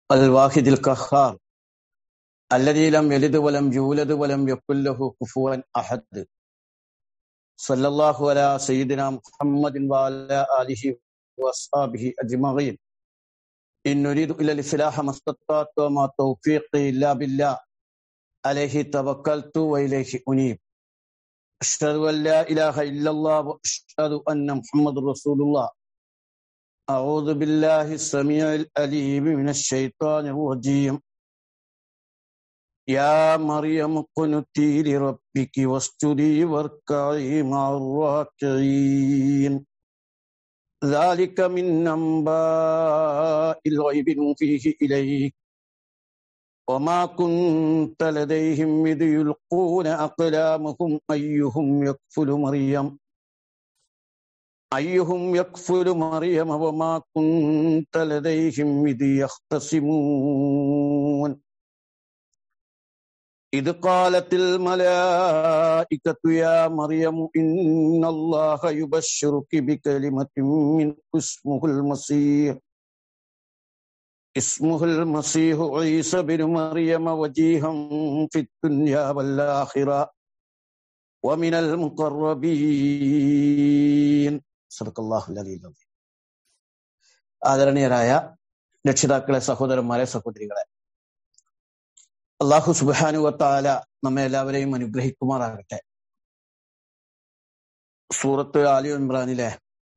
الواحد القهار الذي لم يلد ولم يولد ولم يكن له كفوا أحد صلى الله على سيدنا محمد وعلى آله وأصحابه أجمعين إن نريد إلى الإصلاح ما استطعت وما توفيقي إلا بالله عليه توكلت وإليه أنيب أشهد أن لا إله إلا الله وأشهد أن محمد رسول الله أعوذ بالله السميع الأليم من الشيطان الرجيم يا مريم قنتي لربك واسجدي واركعي مع الراكعين ذلك من أنباء الغيب نوحيه إليك وما كنت لديهم إذ يلقون أقلامهم أيهم يكفل مريم أيهم يكفل مريم وما كنت لديهم إذ يختصمون إذ قالت الملائكة يا مريم إن الله يبشرك بكلمة من اسمه المسيح اسمه المسيح عيسى بن مريم وجيها في الدنيا والآخرة ومن المقربين صدق الله العلي العظيم ആദരണീയരായ രക്ഷിതാക്കളെ സഹോദരന്മാരെ സഹോദരികളെ അള്ളാഹു സുബാനുവത്താല നമ്മെ എല്ലാവരെയും അനുഗ്രഹിക്കുമാറാകട്ടെ സൂറത്ത് ആലി ഇമ്രാനിലെ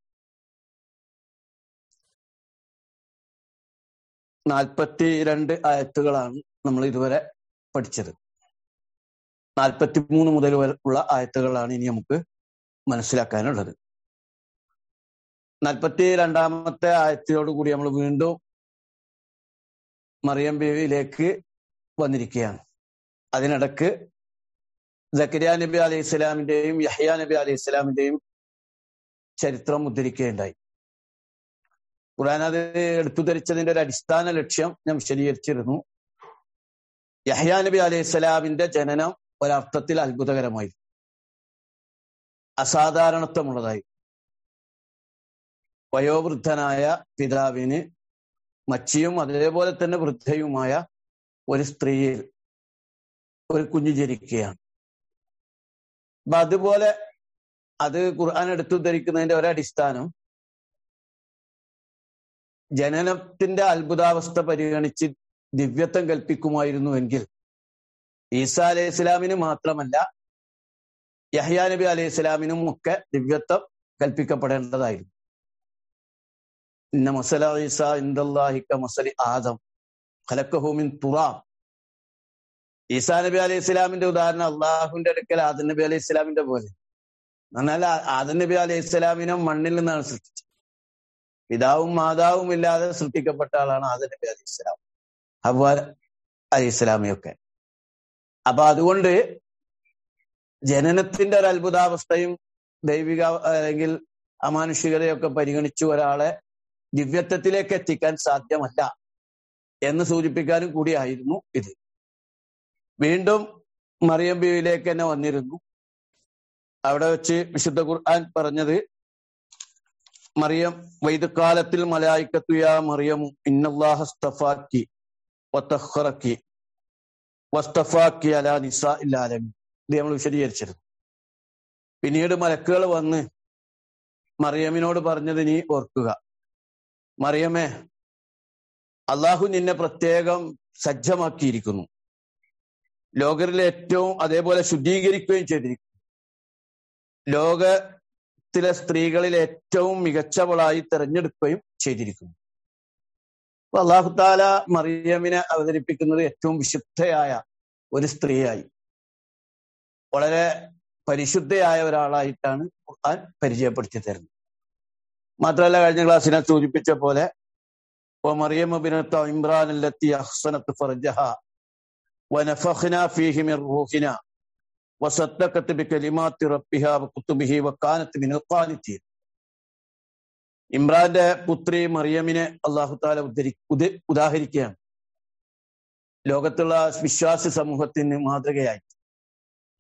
നാൽപ്പത്തി രണ്ട് ആയത്തുകളാണ് നമ്മൾ ഇതുവരെ പഠിച്ചത് നാൽപ്പത്തി മൂന്ന് മുതൽ ഉള്ള ആയത്തുകളാണ് ഇനി നമുക്ക് മനസ്സിലാക്കാനുള്ളത് നാൽപ്പത്തി രണ്ടാമത്തെ ആയത്തിനോട് കൂടി നമ്മൾ വീണ്ടും മറിയം ബേവിയിലേക്ക് വന്നിരിക്കുകയാണ് അതിനിടക്ക് ജക്കരിയ നബി അലൈഹി ഇസ്ലാമിന്റെയും യഹ്യ നബി അലൈഹി ഇസ്ലാമിന്റെയും ചരിത്രം ഉദ്ധരിക്കുകയുണ്ടായി ഖുർആൻ അത് എടുത്തു ധരിച്ചതിന്റെ ഒരു അടിസ്ഥാന ലക്ഷ്യം ഞാൻ വിശദീകരിച്ചിരുന്നു യഹ്യ നബി അലൈഹി സ്വലാമിന്റെ ജനനം ഒരർത്ഥത്തിൽ അത്ഭുതകരമായി അസാധാരണത്വമുള്ളതായി വയോവൃദ്ധനായ പിതാവിന് മച്ചിയും അതേപോലെ തന്നെ വൃദ്ധയുമായ ഒരു സ്ത്രീയിൽ ഒരു കുഞ്ഞു ജനിക്കുകയാണ് അപ്പൊ അതുപോലെ അത് ഖുർആൻ എടുത്തു ധരിക്കുന്നതിന്റെ ഒരടിസ്ഥാനം ജനനത്തിന്റെ അത്ഭുതാവസ്ഥ പരിഗണിച്ച് ദിവ്യത്വം കൽപ്പിക്കുമായിരുന്നുവെങ്കിൽ ഈസാ അലൈഹി ഇസ്ലാമിന് മാത്രമല്ല യഹ്യാ നബി അലൈഹി ഇസ്ലാമിനും ഒക്കെ ദിവ്യത്വം കൽപ്പിക്കപ്പെടേണ്ടതായിരുന്നു ഇന്ന മസല ഈസ ഇന്ദല്ലാഹിക്ക മസലി ആദം ഖലക്കഹുമിൻ തുറാം ഈസാ നബി അലൈഹി ഇസ്ലാമിന്റെ ഉദാഹരണം അള്ളാഹുവിന്റെ അടുക്കൽ ആദം നബി അലൈഹി ഇസ്ലാമിന്റെ പോലെ എന്നാൽ ആദം നബി അലൈഹി ഇസ്ലാമിനെ മണ്ണിൽ നിന്നാണ് സൃഷ്ടിച്ചത് പിതാവും മാതാവും ഇല്ലാതെ സൃഷ്ടിക്കപ്പെട്ട ആളാണ് ആദം നബി അലൈഹി ഇസ്ലാം അബ്ബ അലൈഹി ഇസ്ലാമിയൊക്കെ അപ്പൊ അതുകൊണ്ട് ജനനത്തിന്റെ ഒരു അത്ഭുതാവസ്ഥയും ദൈവിക അല്ലെങ്കിൽ അമാനുഷികതയൊക്കെ പരിഗണിച്ചു ഒരാളെ ദിവ്യത്വത്തിലേക്ക് എത്തിക്കാൻ സാധ്യമല്ല എന്ന് സൂചിപ്പിക്കാനും കൂടിയായിരുന്നു ഇത് വീണ്ടും മറിയം ബീവിലേക്ക് തന്നെ വന്നിരുന്നു അവിടെ വെച്ച് വിശുദ്ധ ഖുർആൻ പറഞ്ഞത് മറിയം വൈദക്കാലത്തിൽ മലായിക്കത്തുയാ മറിയമു ഇന്നല്ലാഹസ്തഫാക്കി വത്തഹ്റക്കി വസ്തഫാക്കി അല നിസ ഇല്ലാലമി ഇത് നമ്മൾ വിശദീകരിച്ചിരുന്നു പിന്നീട് മലക്കുകൾ വന്ന് മറിയമിനോട് പറഞ്ഞത് നീ ഓർക്കുക മറിയമേ അള്ളാഹു നിന്നെ പ്രത്യേകം സജ്ജമാക്കിയിരിക്കുന്നു ലോകരിലെ ഏറ്റവും അതേപോലെ ശുദ്ധീകരിക്കുകയും ചെയ്തിരിക്കുന്നു ലോകത്തിലെ സ്ത്രീകളിൽ ഏറ്റവും മികച്ചവളായി തെരഞ്ഞെടുക്കുകയും ചെയ്തിരിക്കുന്നു അപ്പൊ അള്ളാഹുത്താല മറിയമിനെ അവതരിപ്പിക്കുന്നത് ഏറ്റവും വിശുദ്ധയായ ഒരു സ്ത്രീയായി വളരെ പരിശുദ്ധയായ ഒരാളായിട്ടാണ് ഖുർആൻ പരിചയപ്പെടുത്തി തരുന്നത് മാത്രമല്ല കഴിഞ്ഞ ക്ലാസ്സിനെ സൂചിപ്പിച്ച പോലെ ومريم بنت عمران التي أحصنت فرجها ونفخنا فيه من روحنا وصدقت بكلمات ربها وكتبه وكانت من القانتين ഇമ്രാന്റെ പുത്രി മറിയമിനെ അള്ളാഹു താല ഉദ്ധരി ഉദാഹരിക്കുകയാണ് ലോകത്തുള്ള വിശ്വാസി സമൂഹത്തിന് മാതൃകയായി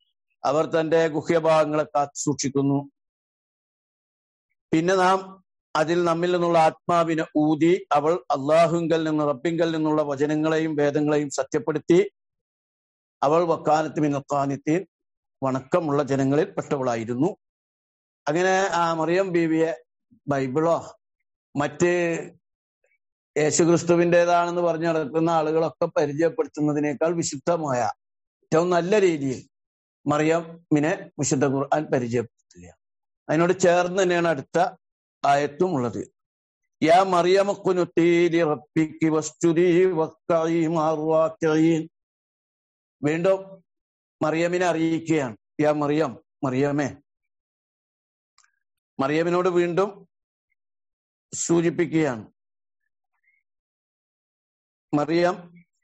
അവർ തന്റെ ഗുഹ്യഭാഗങ്ങളെ കാത്തു സൂക്ഷിക്കുന്നു പിന്നെ നാം അതിൽ നമ്മിൽ നിന്നുള്ള ആത്മാവിനെ ഊതി അവൾ അള്ളാഹുങ്കൽ നിന്ന് റബ്ബിങ്കൽ നിന്നുള്ള വചനങ്ങളെയും വേദങ്ങളെയും സത്യപ്പെടുത്തി അവൾ വക്കാനത്ത് മിനക്കാനിത്തീൻ വണക്കമുള്ള ജനങ്ങളിൽ പെട്ടവളായിരുന്നു അങ്ങനെ ആ മറിയം ബീവിയെ ബൈബിളോ മറ്റ് യേശുക്രിസ്തുവിൻ്റെതാണെന്ന് പറഞ്ഞു നടക്കുന്ന ആളുകളൊക്കെ പരിചയപ്പെടുത്തുന്നതിനേക്കാൾ വിശുദ്ധമായ ഏറ്റവും നല്ല രീതിയിൽ മറിയമ്മിനെ വിശുദ്ധ ഖുർആൻ പരിചയപ്പെടുത്തുക അതിനോട് ചേർന്ന് തന്നെയാണ് അടുത്ത ആയത്തും ഉള്ളത് യാ മറിയമക്കുനുത്തീലി റബ്ബിക്ക് വസ്തുതി വീണ്ടും മറിയമിനെ അറിയിക്കുകയാണ് യാ മറിയം മറിയമേ മറിയമിനോട് വീണ്ടും സൂചിപ്പിക്കുകയാണ് മറിയം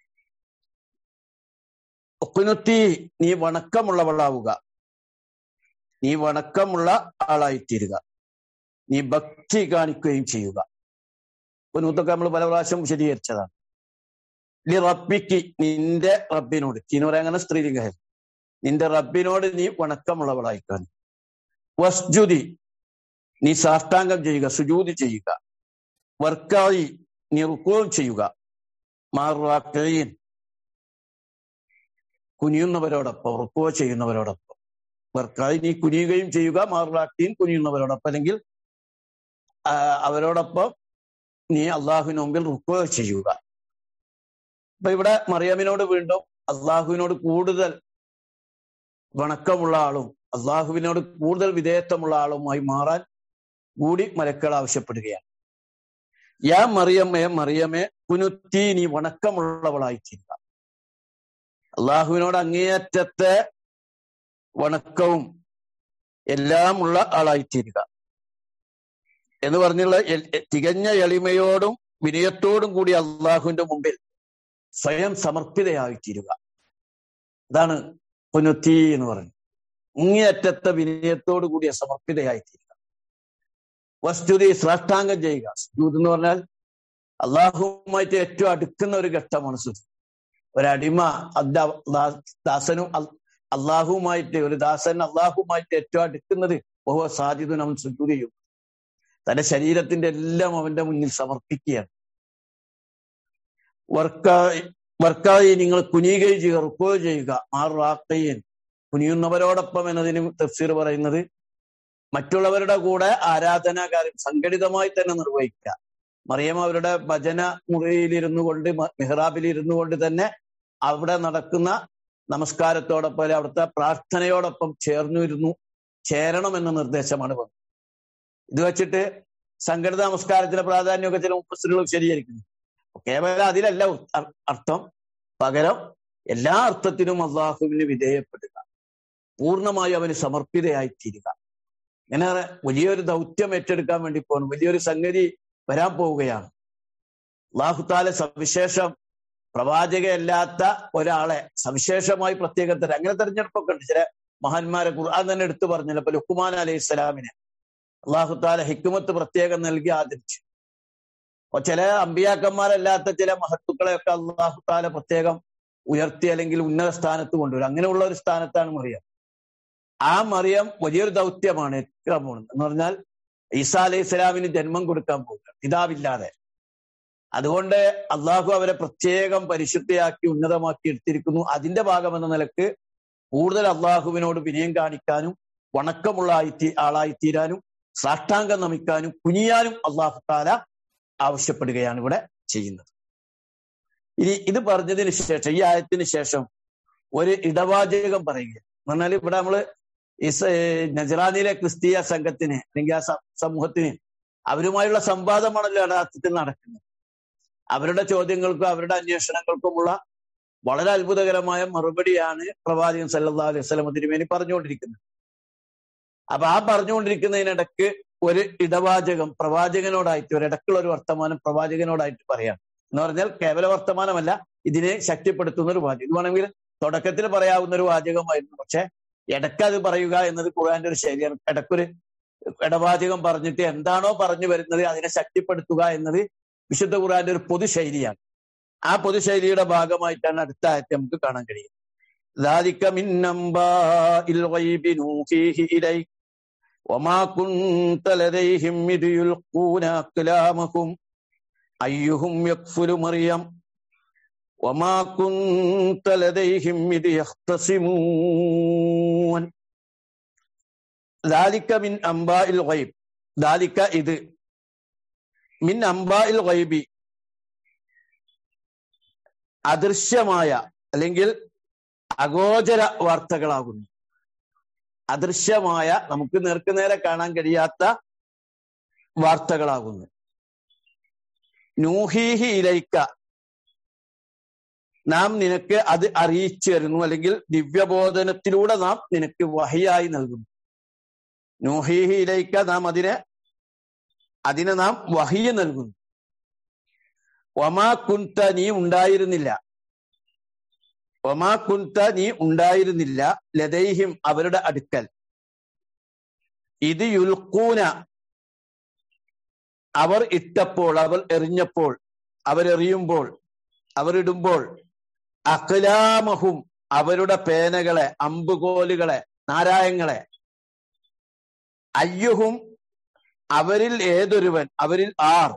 ഒക്കുനുത്തി നീ വണക്കമുള്ളവളാവുക നീ വണക്കമുള്ള ആളായിത്തീരുക നീ ഭക്തി കാണിക്കുകയും ചെയ്യുക കുനൂത്തൊക്കെ നമ്മൾ പല പ്രാവശ്യം വിശദീകരിച്ചതാണ് ലി റബ്ബിക്ക് നിന്റെ റബ്ബിനോട് എന്ന് പറയാൻ അങ്ങനെ സ്ത്രീലിംഗ നിന്റെ റബ്ബിനോട് നീ വണക്കമുള്ളവളായിക്കാൻ വസ്ജുതി നീ സാഷ്ടാംഗം ചെയ്യുക സുജൂതി ചെയ്യുക വർക്കായി നീ റുക്കവും ചെയ്യുക മാറാക്കീൻ കുനിയുന്നവരോടൊപ്പം റുക്കുവ ചെയ്യുന്നവരോടൊപ്പം വർക്കായി നീ കുനിയുകയും ചെയ്യുക മാറാക്കീൻ കുനിയുന്നവരോടൊപ്പം അല്ലെങ്കിൽ അവരോടൊപ്പം നീ അള്ളാഹുവിന് മുമ്പിൽ റുക്കുവ ചെയ്യുക അപ്പൊ ഇവിടെ മറിയമിനോട് വീണ്ടും അള്ളാഹുവിനോട് കൂടുതൽ വണക്കമുള്ള ആളും അള്ളാഹുവിനോട് കൂടുതൽ വിധേയത്വമുള്ള ആളുമായി മാറാൻ കൂടി മലക്കൾ ആവശ്യപ്പെടുകയാണ് യാ മറിയമ്മേ മറിയമേ കുനുത്തി നീ വണക്കമുള്ളവളായി തീരുക അള്ളാഹുവിനോട് അങ്ങേയറ്റത്തെ വണക്കവും എല്ലാം ഉള്ള ആളായിത്തീരുക എന്ന് പറഞ്ഞുള്ള തികഞ്ഞ എളിമയോടും വിനയത്തോടും കൂടി അള്ളാഹുവിന്റെ മുമ്പിൽ സ്വയം സമർപ്പിതയായിത്തീരുക അതാണ് പുനുത്തി എന്ന് പറയുന്നത് അങ്ങേയറ്റത്തെ വിനയത്തോടു കൂടിയ സമർപ്പിതയായിത്തീരുക വസ്തുതി ശ്രേഷ്ഠാംഗം ചെയ്യുക സുജൂത് എന്ന് പറഞ്ഞാൽ അള്ളാഹുവുമായിട്ട് ഏറ്റവും അടുക്കുന്ന ഒരു ഘട്ടമാണ് സുജു ഒരടിമ ദാസനും അള്ളാഹുവുമായിട്ട് ഒരു ദാസൻ അള്ളാഹുവുമായിട്ട് ഏറ്റവും അടുക്കുന്നത് ഓഹോ സാജിദുൻ അവൻ സുജൂത് ചെയ്യും തന്റെ ശരീരത്തിന്റെ എല്ലാം അവന്റെ മുന്നിൽ സമർപ്പിക്കുകയാണ് വർക്കായി വർക്കായി നിങ്ങൾ കുനിയുകയും ചെയ്യുക റുക്കോ ചെയ്യുക ആ റാക്കയ്യൻ കുനിയുന്നവരോടൊപ്പം എന്നതിന് തഫ്സീർ പറയുന്നത് മറ്റുള്ളവരുടെ കൂടെ ആരാധനാകാര്യം സംഘടിതമായി തന്നെ നിർവഹിക്കുക മറിയം അവരുടെ ഭജന മുറിയിലിരുന്നു കൊണ്ട് മെഹ്റാബിൽ ഇരുന്നു കൊണ്ട് തന്നെ അവിടെ നടക്കുന്ന നമസ്കാരത്തോടൊപ്പം അവിടുത്തെ പ്രാർത്ഥനയോടൊപ്പം ചേർന്നു ഇരുന്നു ചേരണം എന്ന നിർദ്ദേശമാണ് വന്നത് ഇത് വെച്ചിട്ട് സംഘടിത നമസ്കാരത്തിന്റെ പ്രാധാന്യമൊക്കെ ചില മുപ്പസ്തുകൾ വിശദീകരിക്കുന്നു കേവലം അതിലല്ല അർത്ഥം പകരം എല്ലാ അർത്ഥത്തിനും അള്ളാഹുവിന് വിധേയപ്പെടുക പൂർണ്ണമായി അവന് സമർപ്പിതയായിത്തീരുക ഇങ്ങനെ വലിയൊരു ദൗത്യം ഏറ്റെടുക്കാൻ വേണ്ടി പോകണം വലിയൊരു സംഗതി വരാൻ പോവുകയാണ് അള്ളാഹുത്താല സവിശേഷം പ്രവാചകയല്ലാത്ത ഒരാളെ സവിശേഷമായി പ്രത്യേകം തരം അങ്ങനെ തെരഞ്ഞെടുപ്പൊക്കെ ഉണ്ട് ചില മഹാന്മാരെ ഖുർആൻ തന്നെ എടുത്തു പറഞ്ഞല്ലോ അപ്പൊ ലുക്കുമാൻ അലൈഹി സ്വലാമിനെ അള്ളാഹുത്താല ഹിക്കുമത്ത് പ്രത്യേകം നൽകി ആദരിച്ചു അപ്പൊ ചില അമ്പിയാക്കന്മാരല്ലാത്ത ചില മഹത്തുക്കളെയൊക്കെ അള്ളാഹുത്താല പ്രത്യേകം ഉയർത്തി അല്ലെങ്കിൽ ഉന്നത സ്ഥാനത്ത് കൊണ്ടുവരും അങ്ങനെയുള്ള ഒരു സ്ഥാനത്താണ് മറിയം ആ മറിയം വലിയൊരു ദൗത്യമാണ് ഏറ്റവും പോകുന്നത് എന്ന് പറഞ്ഞാൽ ഈസാ അലൈഹി സ്വലാമിന് ജന്മം കൊടുക്കാൻ പോകുക പിതാവില്ലാതെ അതുകൊണ്ട് അള്ളാഹു അവരെ പ്രത്യേകം പരിശുദ്ധയാക്കി ഉന്നതമാക്കി എടുത്തിരിക്കുന്നു അതിന്റെ ഭാഗമെന്ന നിലക്ക് കൂടുതൽ അള്ളാഹുവിനോട് വിനയം കാണിക്കാനും വണക്കമുള്ള ആയി ആളായിത്തീരാനും സാഷ്ടാംഗം നമിക്കാനും കുനിയാനും അള്ളാഹു താല ആവശ്യപ്പെടുകയാണ് ഇവിടെ ചെയ്യുന്നത് ഇനി ഇത് പറഞ്ഞതിന് ശേഷം ഈ ആയത്തിന് ശേഷം ഒരു ഇടവാചകം പറയുക എന്ന് പറഞ്ഞാൽ ഇവിടെ നമ്മള് നജറാനിലെ ക്രിസ്തീയ സംഘത്തിന് അല്ലെങ്കിൽ ആ സമൂഹത്തിന് അവരുമായുള്ള സംവാദമാണല്ലോ യഥാർത്ഥത്തിൽ നടക്കുന്നത് അവരുടെ ചോദ്യങ്ങൾക്കും അവരുടെ അന്വേഷണങ്ങൾക്കുമുള്ള വളരെ അത്ഭുതകരമായ മറുപടിയാണ് പ്രവാചകൻ സല്ലാ അലൈഹി സ്വലം തിരുമേനി പറഞ്ഞുകൊണ്ടിരിക്കുന്നത് അപ്പൊ ആ പറഞ്ഞുകൊണ്ടിരിക്കുന്നതിനിടക്ക് ഒരു ഇടവാചകം പ്രവാചകനോടായിട്ട് ഒരു ഇടക്കുള്ള ഒരു വർത്തമാനം പ്രവാചകനോടായിട്ട് പറയാം എന്ന് പറഞ്ഞാൽ കേവല വർത്തമാനമല്ല ഇതിനെ ശക്തിപ്പെടുത്തുന്ന ഒരു വാചകം ഇത് വേണമെങ്കിൽ തുടക്കത്തിൽ പറയാവുന്ന ഒരു വാചകമായിരുന്നു പക്ഷെ ഇടയ്ക്ക് അത് പറയുക എന്നത് ഖുർആന്റെ ഒരു ശൈലിയാണ് ഇടയ്ക്കൊരു ഇടവാചകം പറഞ്ഞിട്ട് എന്താണോ പറഞ്ഞു വരുന്നത് അതിനെ ശക്തിപ്പെടുത്തുക എന്നത് വിശുദ്ധ ഖുർആന്റെ ഒരു പൊതുശൈലിയാണ് ആ പൊതുശൈലിയുടെ ഭാഗമായിട്ടാണ് അടുത്ത ആയത്തെ നമുക്ക് കാണാൻ കഴിയും ذلك من أنباء الغيب نوحيه إليك وما كنت لديهم إذ يلقون أقلامهم أيهم يكفل مريم وما كنت لديهم إذ يختصمون ذلك من أنباء الغيب ذلك إذ മിൻ അംബായിൽ ഗൈബി അദൃശ്യമായ അല്ലെങ്കിൽ അഗോചര വാർത്തകളാകുന്നു അദൃശ്യമായ നമുക്ക് നേർക്കുനേരെ കാണാൻ കഴിയാത്ത വാർത്തകളാകുന്നു നൂഹീഹി ഇലൈക്ക നാം നിനക്ക് അത് അറിയിച്ചു തരുന്നു അല്ലെങ്കിൽ ദിവ്യബോധനത്തിലൂടെ നാം നിനക്ക് വഹിയായി നൽകുന്നു നൂഹീഹി ഇലൈക്ക നാം അതിനെ അതിനെ നാം വഹിയ നൽകുന്നു ഒമാ കുന്ത നീ ഉണ്ടായിരുന്നില്ല ഒമാ കുന്ത നീ ഉണ്ടായിരുന്നില്ല ലതൈഹിം അവരുടെ അടുക്കൽ ഇത് യുൽക്കൂന അവർ ഇട്ടപ്പോൾ അവർ എറിഞ്ഞപ്പോൾ അവരെറിയുമ്പോൾ അവരിടുമ്പോൾ അഖലാമഹും അവരുടെ പേനകളെ അമ്പുകോലുകളെ നാരായങ്ങളെ അയ്യുഹും അവരിൽ ഏതൊരുവൻ അവരിൽ ആർ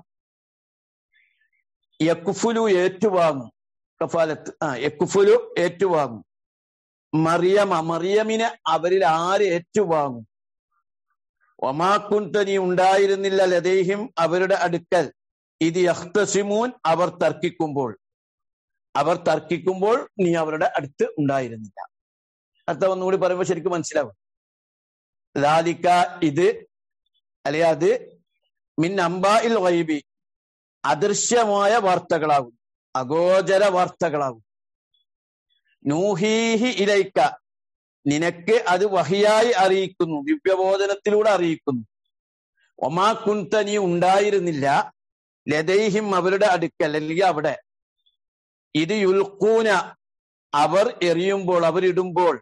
യക്കുഫുലു ഏറ്റുവാങ്ങും കഫാലത്ത് ആ യക്കുഫുലു ഏറ്റുവാങ്ങും മറിയമ മറിയമിനെ അവരിൽ ആര് ഏറ്റുവാങ്ങും ഒമാക്കുൻത നീ ഉണ്ടായിരുന്നില്ല ലതേഹിം അവരുടെ അടുക്കൽ ഇത് യഹ്തസിമൂൻ അവർ തർക്കിക്കുമ്പോൾ അവർ തർക്കിക്കുമ്പോൾ നീ അവരുടെ അടുത്ത് ഉണ്ടായിരുന്നില്ല അർത്ഥം ഒന്നുകൂടി പറയുമ്പോൾ ശരിക്കും മനസ്സിലാവും ലാലിക്ക ഇത് അല്ലെ അത് മിൻ അംബായിൽ വൈബി അദൃശ്യമായ വാർത്തകളാകും അഗോചര വാർത്തകളാകും നൂഹീഹി ഇലൈക്ക നിനക്ക് അത് വഹിയായി അറിയിക്കുന്നു ദിവ്യബോധനത്തിലൂടെ അറിയിക്കുന്നു ഒമാ കുന്ത നീ ഉണ്ടായിരുന്നില്ല ലതൈഹിം അവരുടെ അടുക്കൽ അല്ലെങ്കിൽ അവിടെ ഇത് യുൽക്കൂന അവർ എറിയുമ്പോൾ അവരിടുമ്പോൾ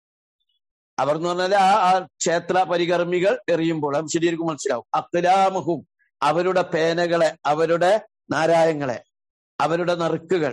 അവർ എന്ന് പറഞ്ഞാൽ ആ ആ ക്ഷേത്ര പരികർമ്മികൾ എറിയുമ്പോൾ അത് ശരിയായിരിക്കും മനസ്സിലാവും അക്ലാമഹും അവരുടെ പേനകളെ അവരുടെ നാരായങ്ങളെ അവരുടെ നറുക്കുകൾ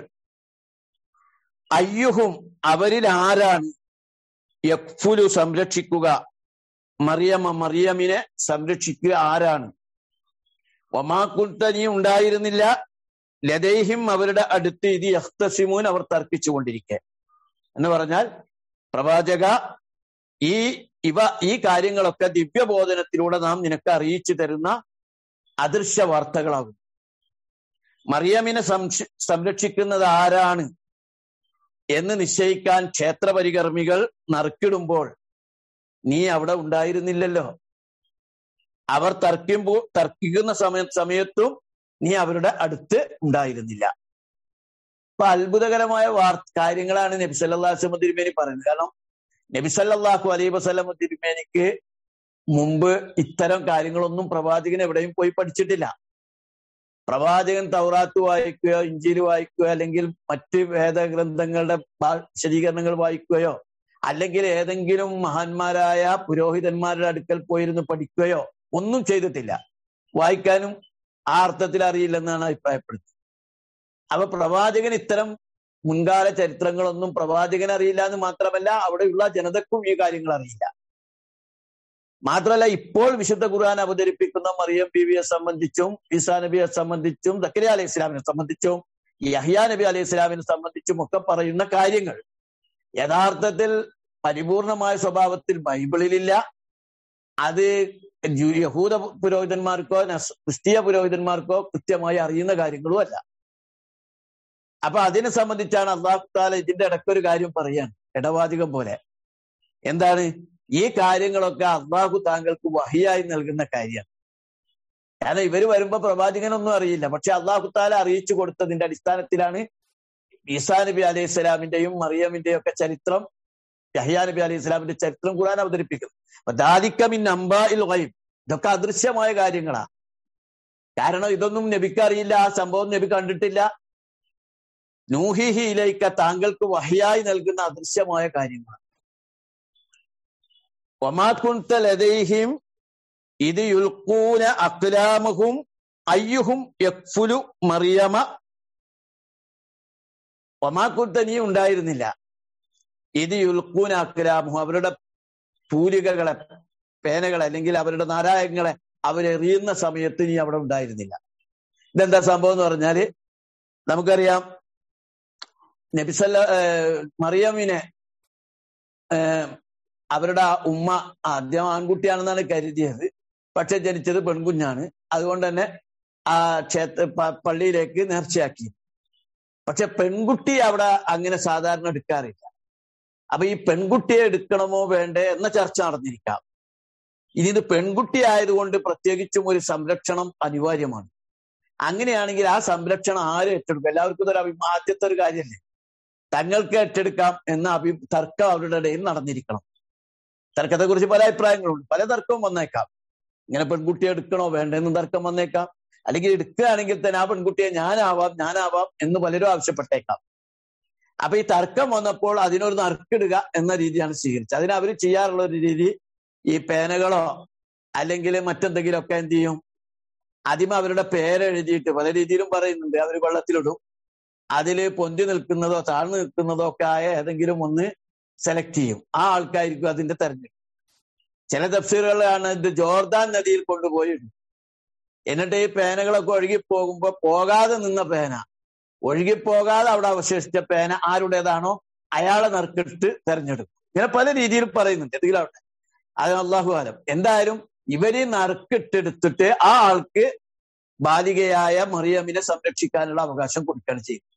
അയ്യുഹും അവരിൽ ആരാണ് യക്ഫുലു സംരക്ഷിക്കുക മറിയമ്മ മറിയമിനെ സംരക്ഷിക്കുക ആരാണ് ഒമാക്കുൽത്ത നീ ഉണ്ടായിരുന്നില്ല ലതൈഹിം അവരുടെ അടുത്ത് ഇത് യഹ്തസിമൂൻ അവർ തർക്കിച്ചുകൊണ്ടിരിക്കെ എന്ന് പറഞ്ഞാൽ പ്രവാചക ഈ ഇവ ഈ കാര്യങ്ങളൊക്കെ ദിവ്യബോധനത്തിലൂടെ നാം നിനക്ക് അറിയിച്ചു തരുന്ന അദൃശ്യ വാർത്തകളാകും മറിയമിനെ സംരക്ഷിക്കുന്നത് ആരാണ് എന്ന് നിശ്ചയിക്കാൻ ക്ഷേത്ര പരികർമ്മികൾ നറുക്കിടുമ്പോൾ നീ അവിടെ ഉണ്ടായിരുന്നില്ലല്ലോ അവർ തർക്കുമ്പോൾ തർക്കിക്കുന്ന സമയ സമയത്തും നീ അവരുടെ അടുത്ത് ഉണ്ടായിരുന്നില്ല അപ്പൊ അത്ഭുതകരമായ വാർ കാര്യങ്ങളാണ് നബിസല്ലാസ്മ തിരുമേനി പറയുന്നത് കാരണം നബിസല്ലാഹു അലൈ വസ്ലമ തിരുമേനിക്ക് മുമ്പ് ഇത്തരം കാര്യങ്ങളൊന്നും പ്രവാചകൻ എവിടെയും പോയി പഠിച്ചിട്ടില്ല പ്രവാചകൻ തൗറാത്ത് വായിക്കുകയോ ഇഞ്ചിയിൽ വായിക്കുകയോ അല്ലെങ്കിൽ മറ്റ് വേദഗ്രന്ഥങ്ങളുടെ വിശദീകരണങ്ങൾ വായിക്കുകയോ അല്ലെങ്കിൽ ഏതെങ്കിലും മഹാന്മാരായ പുരോഹിതന്മാരുടെ അടുക്കൽ പോയിരുന്ന് പഠിക്കുകയോ ഒന്നും ചെയ്തിട്ടില്ല വായിക്കാനും ആ അർത്ഥത്തിൽ അറിയില്ലെന്നാണ് അഭിപ്രായപ്പെടുന്നത് അപ്പൊ പ്രവാചകൻ ഇത്തരം മുൻകാല ചരിത്രങ്ങളൊന്നും പ്രവാചകൻ അറിയില്ല എന്ന് മാത്രമല്ല അവിടെയുള്ള ജനതക്കും ഈ കാര്യങ്ങൾ അറിയില്ല മാത്രമല്ല ഇപ്പോൾ വിശുദ്ധ ഖുർആൻ അവതരിപ്പിക്കുന്ന മറിയം ബീവിയെ സംബന്ധിച്ചും ഈസാ നബിയെ സംബന്ധിച്ചും ദക്കരിയ അലൈഹി ഇസ്ലാമിനെ സംബന്ധിച്ചും യഹിയ നബി അലൈഹി ഇസ്ലാമിനെ സംബന്ധിച്ചും ഒക്കെ പറയുന്ന കാര്യങ്ങൾ യഥാർത്ഥത്തിൽ പരിപൂർണമായ സ്വഭാവത്തിൽ ബൈബിളിലില്ല അത് യഹൂദ പുരോഹിതന്മാർക്കോ ക്രിസ്തീയ പുരോഹിതന്മാർക്കോ കൃത്യമായി അറിയുന്ന കാര്യങ്ങളും അല്ല അപ്പൊ അതിനെ സംബന്ധിച്ചാണ് അള്ളാഹു താല ഇതിന്റെ ഇടയ്ക്കൊരു കാര്യം പറയാണ് ഇടവാചകം പോലെ എന്താണ് ഈ കാര്യങ്ങളൊക്കെ അള്ളാഹു താങ്കൾക്ക് വഹിയായി നൽകുന്ന കാര്യമാണ് കാരണം ഇവര് വരുമ്പോ പ്രവാചകനൊന്നും അറിയില്ല പക്ഷെ അള്ളാഹു താല അറിയിച്ചു കൊടുത്തതിന്റെ അടിസ്ഥാനത്തിലാണ് ഈസാ നബി അലൈഹി സ്വലാമിന്റെയും മറിയമിന്റെയും ഒക്കെ ചരിത്രം യഹിയാ നബി അലൈഹി സ്വലാമിന്റെ ചരിത്രം ഖുർആൻ അവതരിപ്പിക്കുന്നത് ദാദിക്കമിൻ അംബായിൽ ഗൈബ് ഇതൊക്കെ അദൃശ്യമായ കാര്യങ്ങളാ കാരണം ഇതൊന്നും നബിക്ക് അറിയില്ല ആ സംഭവം നബി കണ്ടിട്ടില്ല നൂഹിഹിയിലേക്ക താങ്കൾക്ക് വഹിയായി നൽകുന്ന അദൃശ്യമായ കാര്യങ്ങളാണ് ഒമാക്കുൻത ലതൈഹിം ഇത് യുൽക്കൂന അക്ലാമഹും അയ്യുഹും യക്ഫുലു മറിയമ ഒമാക്കുൻത നീ ഉണ്ടായിരുന്നില്ല ഇത് യുൽക്കൂന അക്ലാമുഹും അവരുടെ തൂലികകളെ പേനകളെ അല്ലെങ്കിൽ അവരുടെ നാരായങ്ങളെ അവരെറിയുന്ന സമയത്ത് നീ അവിടെ ഉണ്ടായിരുന്നില്ല ഇതെന്താ സംഭവം എന്ന് പറഞ്ഞാല് നമുക്കറിയാം നബിസല്ല മറിയമ്മിനെ അവരുടെ ആ ഉമ്മ ആദ്യം ആൺകുട്ടിയാണെന്നാണ് കരുതിയത് പക്ഷെ ജനിച്ചത് പെൺകുഞ്ഞാണ് അതുകൊണ്ട് തന്നെ ആ ക്ഷേത്ര പള്ളിയിലേക്ക് നേർച്ചയാക്കി പക്ഷെ പെൺകുട്ടി അവിടെ അങ്ങനെ സാധാരണ എടുക്കാറില്ല അപ്പൊ ഈ പെൺകുട്ടിയെ എടുക്കണമോ വേണ്ടേ എന്ന ചർച്ച നടന്നിരിക്കാം ഇനി ഇത് പെൺകുട്ടി ആയതുകൊണ്ട് പ്രത്യേകിച്ചും ഒരു സംരക്ഷണം അനിവാര്യമാണ് അങ്ങനെയാണെങ്കിൽ ആ സംരക്ഷണം ആരും ഏറ്റെടുക്കും എല്ലാവർക്കും ഒരു അഭിമാ ആദ്യത്തെ ഒരു കാര്യമല്ലേ തങ്ങൾക്ക് ഏറ്റെടുക്കാം എന്ന അഭി തർക്കം അവരുടെ ഇടയിൽ നടന്നിരിക്കണം തർക്കത്തെ കുറിച്ച് പല അഭിപ്രായങ്ങളുണ്ട് പല തർക്കവും വന്നേക്കാം ഇങ്ങനെ പെൺകുട്ടിയെ എടുക്കണോ വേണ്ടെന്ന് തർക്കം വന്നേക്കാം അല്ലെങ്കിൽ എടുക്കുകയാണെങ്കിൽ തന്നെ ആ പെൺകുട്ടിയെ ഞാനാവാം ഞാനാവാം എന്ന് പലരും ആവശ്യപ്പെട്ടേക്കാം അപ്പൊ ഈ തർക്കം വന്നപ്പോൾ അതിനൊരു നറുക്കിടുക എന്ന രീതിയാണ് സ്വീകരിച്ചത് അതിന് അവർ ചെയ്യാറുള്ള ഒരു രീതി ഈ പേനകളോ അല്ലെങ്കിൽ മറ്റെന്തെങ്കിലുമൊക്കെ എന്ത് ചെയ്യും ആദ്യം അവരുടെ പേരെഴുതിയിട്ട് പല രീതിയിലും പറയുന്നുണ്ട് അവർ വെള്ളത്തിലിടും അതിൽ പൊന്തി നിൽക്കുന്നതോ താഴ്ന്നു നിൽക്കുന്നതോ ഒക്കെ ആയ ഏതെങ്കിലും ഒന്ന് സെലക്ട് ചെയ്യും ആ ആൾക്കായിരിക്കും അതിന്റെ തെരഞ്ഞെടുപ്പ് ചില തഫ്സീറുകളാണ് ഇത് ജോർദാൻ നദിയിൽ കൊണ്ടുപോയി ഇടും എന്നിട്ട് ഈ പേനകളൊക്കെ ഒഴുകി പോകുമ്പോ പോകാതെ നിന്ന പേന ഒഴുകിപ്പോകാതെ അവിടെ അവശേഷിച്ച പേന ആരുടേതാണോ അയാളെ നറുക്കിട്ട് തെരഞ്ഞെടുക്കും ഇങ്ങനെ പല രീതിയിലും പറയുന്നുണ്ട് എന്തെങ്കിലും അവിടെ അത് അള്ളാഹു ആലം എന്തായാലും ഇവരെ നറുക്കിട്ടെടുത്തിട്ട് ആ ആൾക്ക് ബാലികയായ മറിയമ്മിനെ സംരക്ഷിക്കാനുള്ള അവകാശം കൊടുക്കുകയാണ് ചെയ്യുന്നത്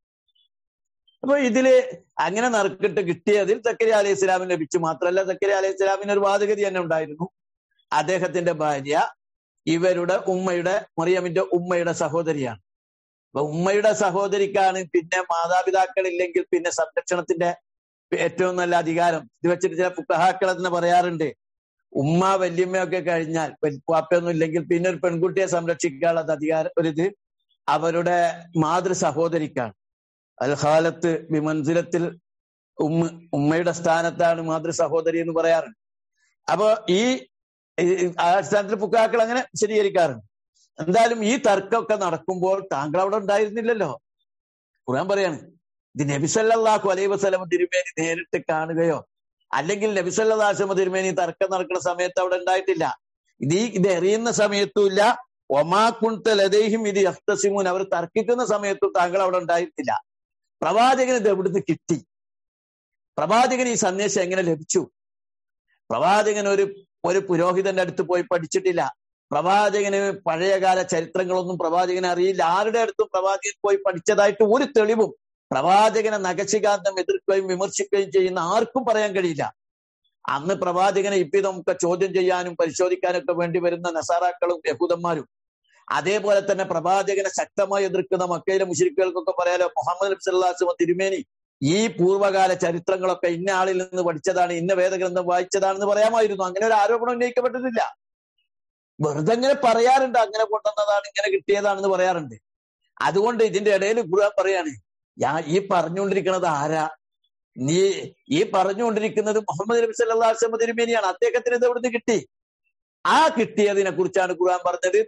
അപ്പൊ ഇതില് അങ്ങനെ നറുക്കിട്ട് കിട്ടിയതിൽ തക്കരി അലൈഹി ഇസ്ലാമിന് ലഭിച്ചു മാത്രമല്ല തക്കരി അലൈഹി ഇസ്ലാമിന് ഒരു വാദഗതി തന്നെ ഉണ്ടായിരുന്നു അദ്ദേഹത്തിന്റെ ഭാര്യ ഇവരുടെ ഉമ്മയുടെ മറിയമ്മിന്റെ ഉമ്മയുടെ സഹോദരിയാണ് അപ്പൊ ഉമ്മയുടെ സഹോദരിക്കാണ് പിന്നെ മാതാപിതാക്കളില്ലെങ്കിൽ പിന്നെ സംരക്ഷണത്തിന്റെ ഏറ്റവും നല്ല അധികാരം ഇത് വെച്ചിട്ട് ചില പുക്കഹാക്കൾ തന്നെ പറയാറുണ്ട് ഉമ്മ വല്യമ്മയൊക്കെ കഴിഞ്ഞാൽ വാപ്പയൊന്നും ഇല്ലെങ്കിൽ പിന്നെ ഒരു പെൺകുട്ടിയെ സംരക്ഷിക്കാനുള്ള അധികാരം ഒരിത് അവരുടെ മാതൃ സഹോദരിക്കാണ് അൽഹാലത്ത് വിമൻസിലത്തിൽ ഉമ്മ ഉമ്മയുടെ സ്ഥാനത്താണ് മാതൃ സഹോദരി എന്ന് പറയാറുണ്ട് അപ്പോ ഈ അടിസ്ഥാനത്തിൽ പുക്കാക്കൾ അങ്ങനെ ശരികരിക്കാറുണ്ട് എന്തായാലും ഈ തർക്കമൊക്കെ നടക്കുമ്പോൾ താങ്കൾ അവിടെ ഉണ്ടായിരുന്നില്ലല്ലോ ഖുർആൻ പറയാണ് ഇത് നബിസല്ലാഹു അലൈ വസ്ലമ തിരുമേനി നേരിട്ട് കാണുകയോ അല്ലെങ്കിൽ നബിസല്ലാസ്ലമ തിരുമേനി തർക്കം നടക്കുന്ന സമയത്ത് അവിടെ ഉണ്ടായിട്ടില്ല ഇത് ഈ ഇത് എറിയുന്ന സമയത്തും ഇല്ല ഒമാ കുൺത ലതേഹിം ഇത് യഫ്തസിമൂൻ അവർ തർക്കിക്കുന്ന സമയത്തും താങ്കൾ അവിടെ ഉണ്ടായിട്ടില്ല പ്രവാചകന് ഇത് എവിടുന്ന് കിട്ടി പ്രവാചകന് ഈ സന്ദേശം എങ്ങനെ ലഭിച്ചു പ്രവാചകൻ ഒരു ഒരു പുരോഹിതന്റെ അടുത്ത് പോയി പഠിച്ചിട്ടില്ല പ്രവാചകന് പഴയകാല ചരിത്രങ്ങളൊന്നും പ്രവാചകന് അറിയില്ല ആരുടെ അടുത്തും പ്രവാചകൻ പോയി പഠിച്ചതായിട്ട് ഒരു തെളിവും പ്രവാചകനെ നഗശികാന്തം എതിർക്കുകയും വിമർശിക്കുകയും ചെയ്യുന്ന ആർക്കും പറയാൻ കഴിയില്ല അന്ന് പ്രവാചകനെ ഇപ്പിതമൊക്കെ ചോദ്യം ചെയ്യാനും പരിശോധിക്കാനും ഒക്കെ വേണ്ടി വരുന്ന നസാറാക്കളും യഹൂദന്മാരും അതേപോലെ തന്നെ പ്രവാചകനെ ശക്തമായി എതിർക്കുന്ന മക്കയിലെ മുഷരിക്കുകൾക്കൊക്കെ പറയാലോ മുഹമ്മദ് നബി സല്ലാസ്മ തിരുമേനി ഈ പൂർവ്വകാല ചരിത്രങ്ങളൊക്കെ ഇന്ന ആളിൽ നിന്ന് പഠിച്ചതാണ് ഇന്ന വേദഗ്രന്ഥം വായിച്ചതാണെന്ന് പറയാമായിരുന്നു അങ്ങനെ ഒരു ആരോപണം ഉന്നയിക്കപ്പെട്ടിട്ടില്ല വെറുതെ അങ്ങനെ പറയാറുണ്ട് അങ്ങനെ കൊണ്ടുവന്നതാണ് ഇങ്ങനെ കിട്ടിയതാണെന്ന് പറയാറുണ്ട് അതുകൊണ്ട് ഇതിന്റെ ഇടയിൽ ഖുർആൻ പറയാണ് ഞാൻ ഈ പറഞ്ഞുകൊണ്ടിരിക്കുന്നത് ആരാ നീ ഈ പറഞ്ഞുകൊണ്ടിരിക്കുന്നത് മുഹമ്മദ് നബി സല്ലാസ്മ തിരുമേനിയാണ് അദ്ദേഹത്തിന് ഇത് എവിടുന്ന് കിട്ടി ആ കിട്ടിയതിനെ കുറിച്ചാണ് ഖുർആൻ പറഞ്ഞത്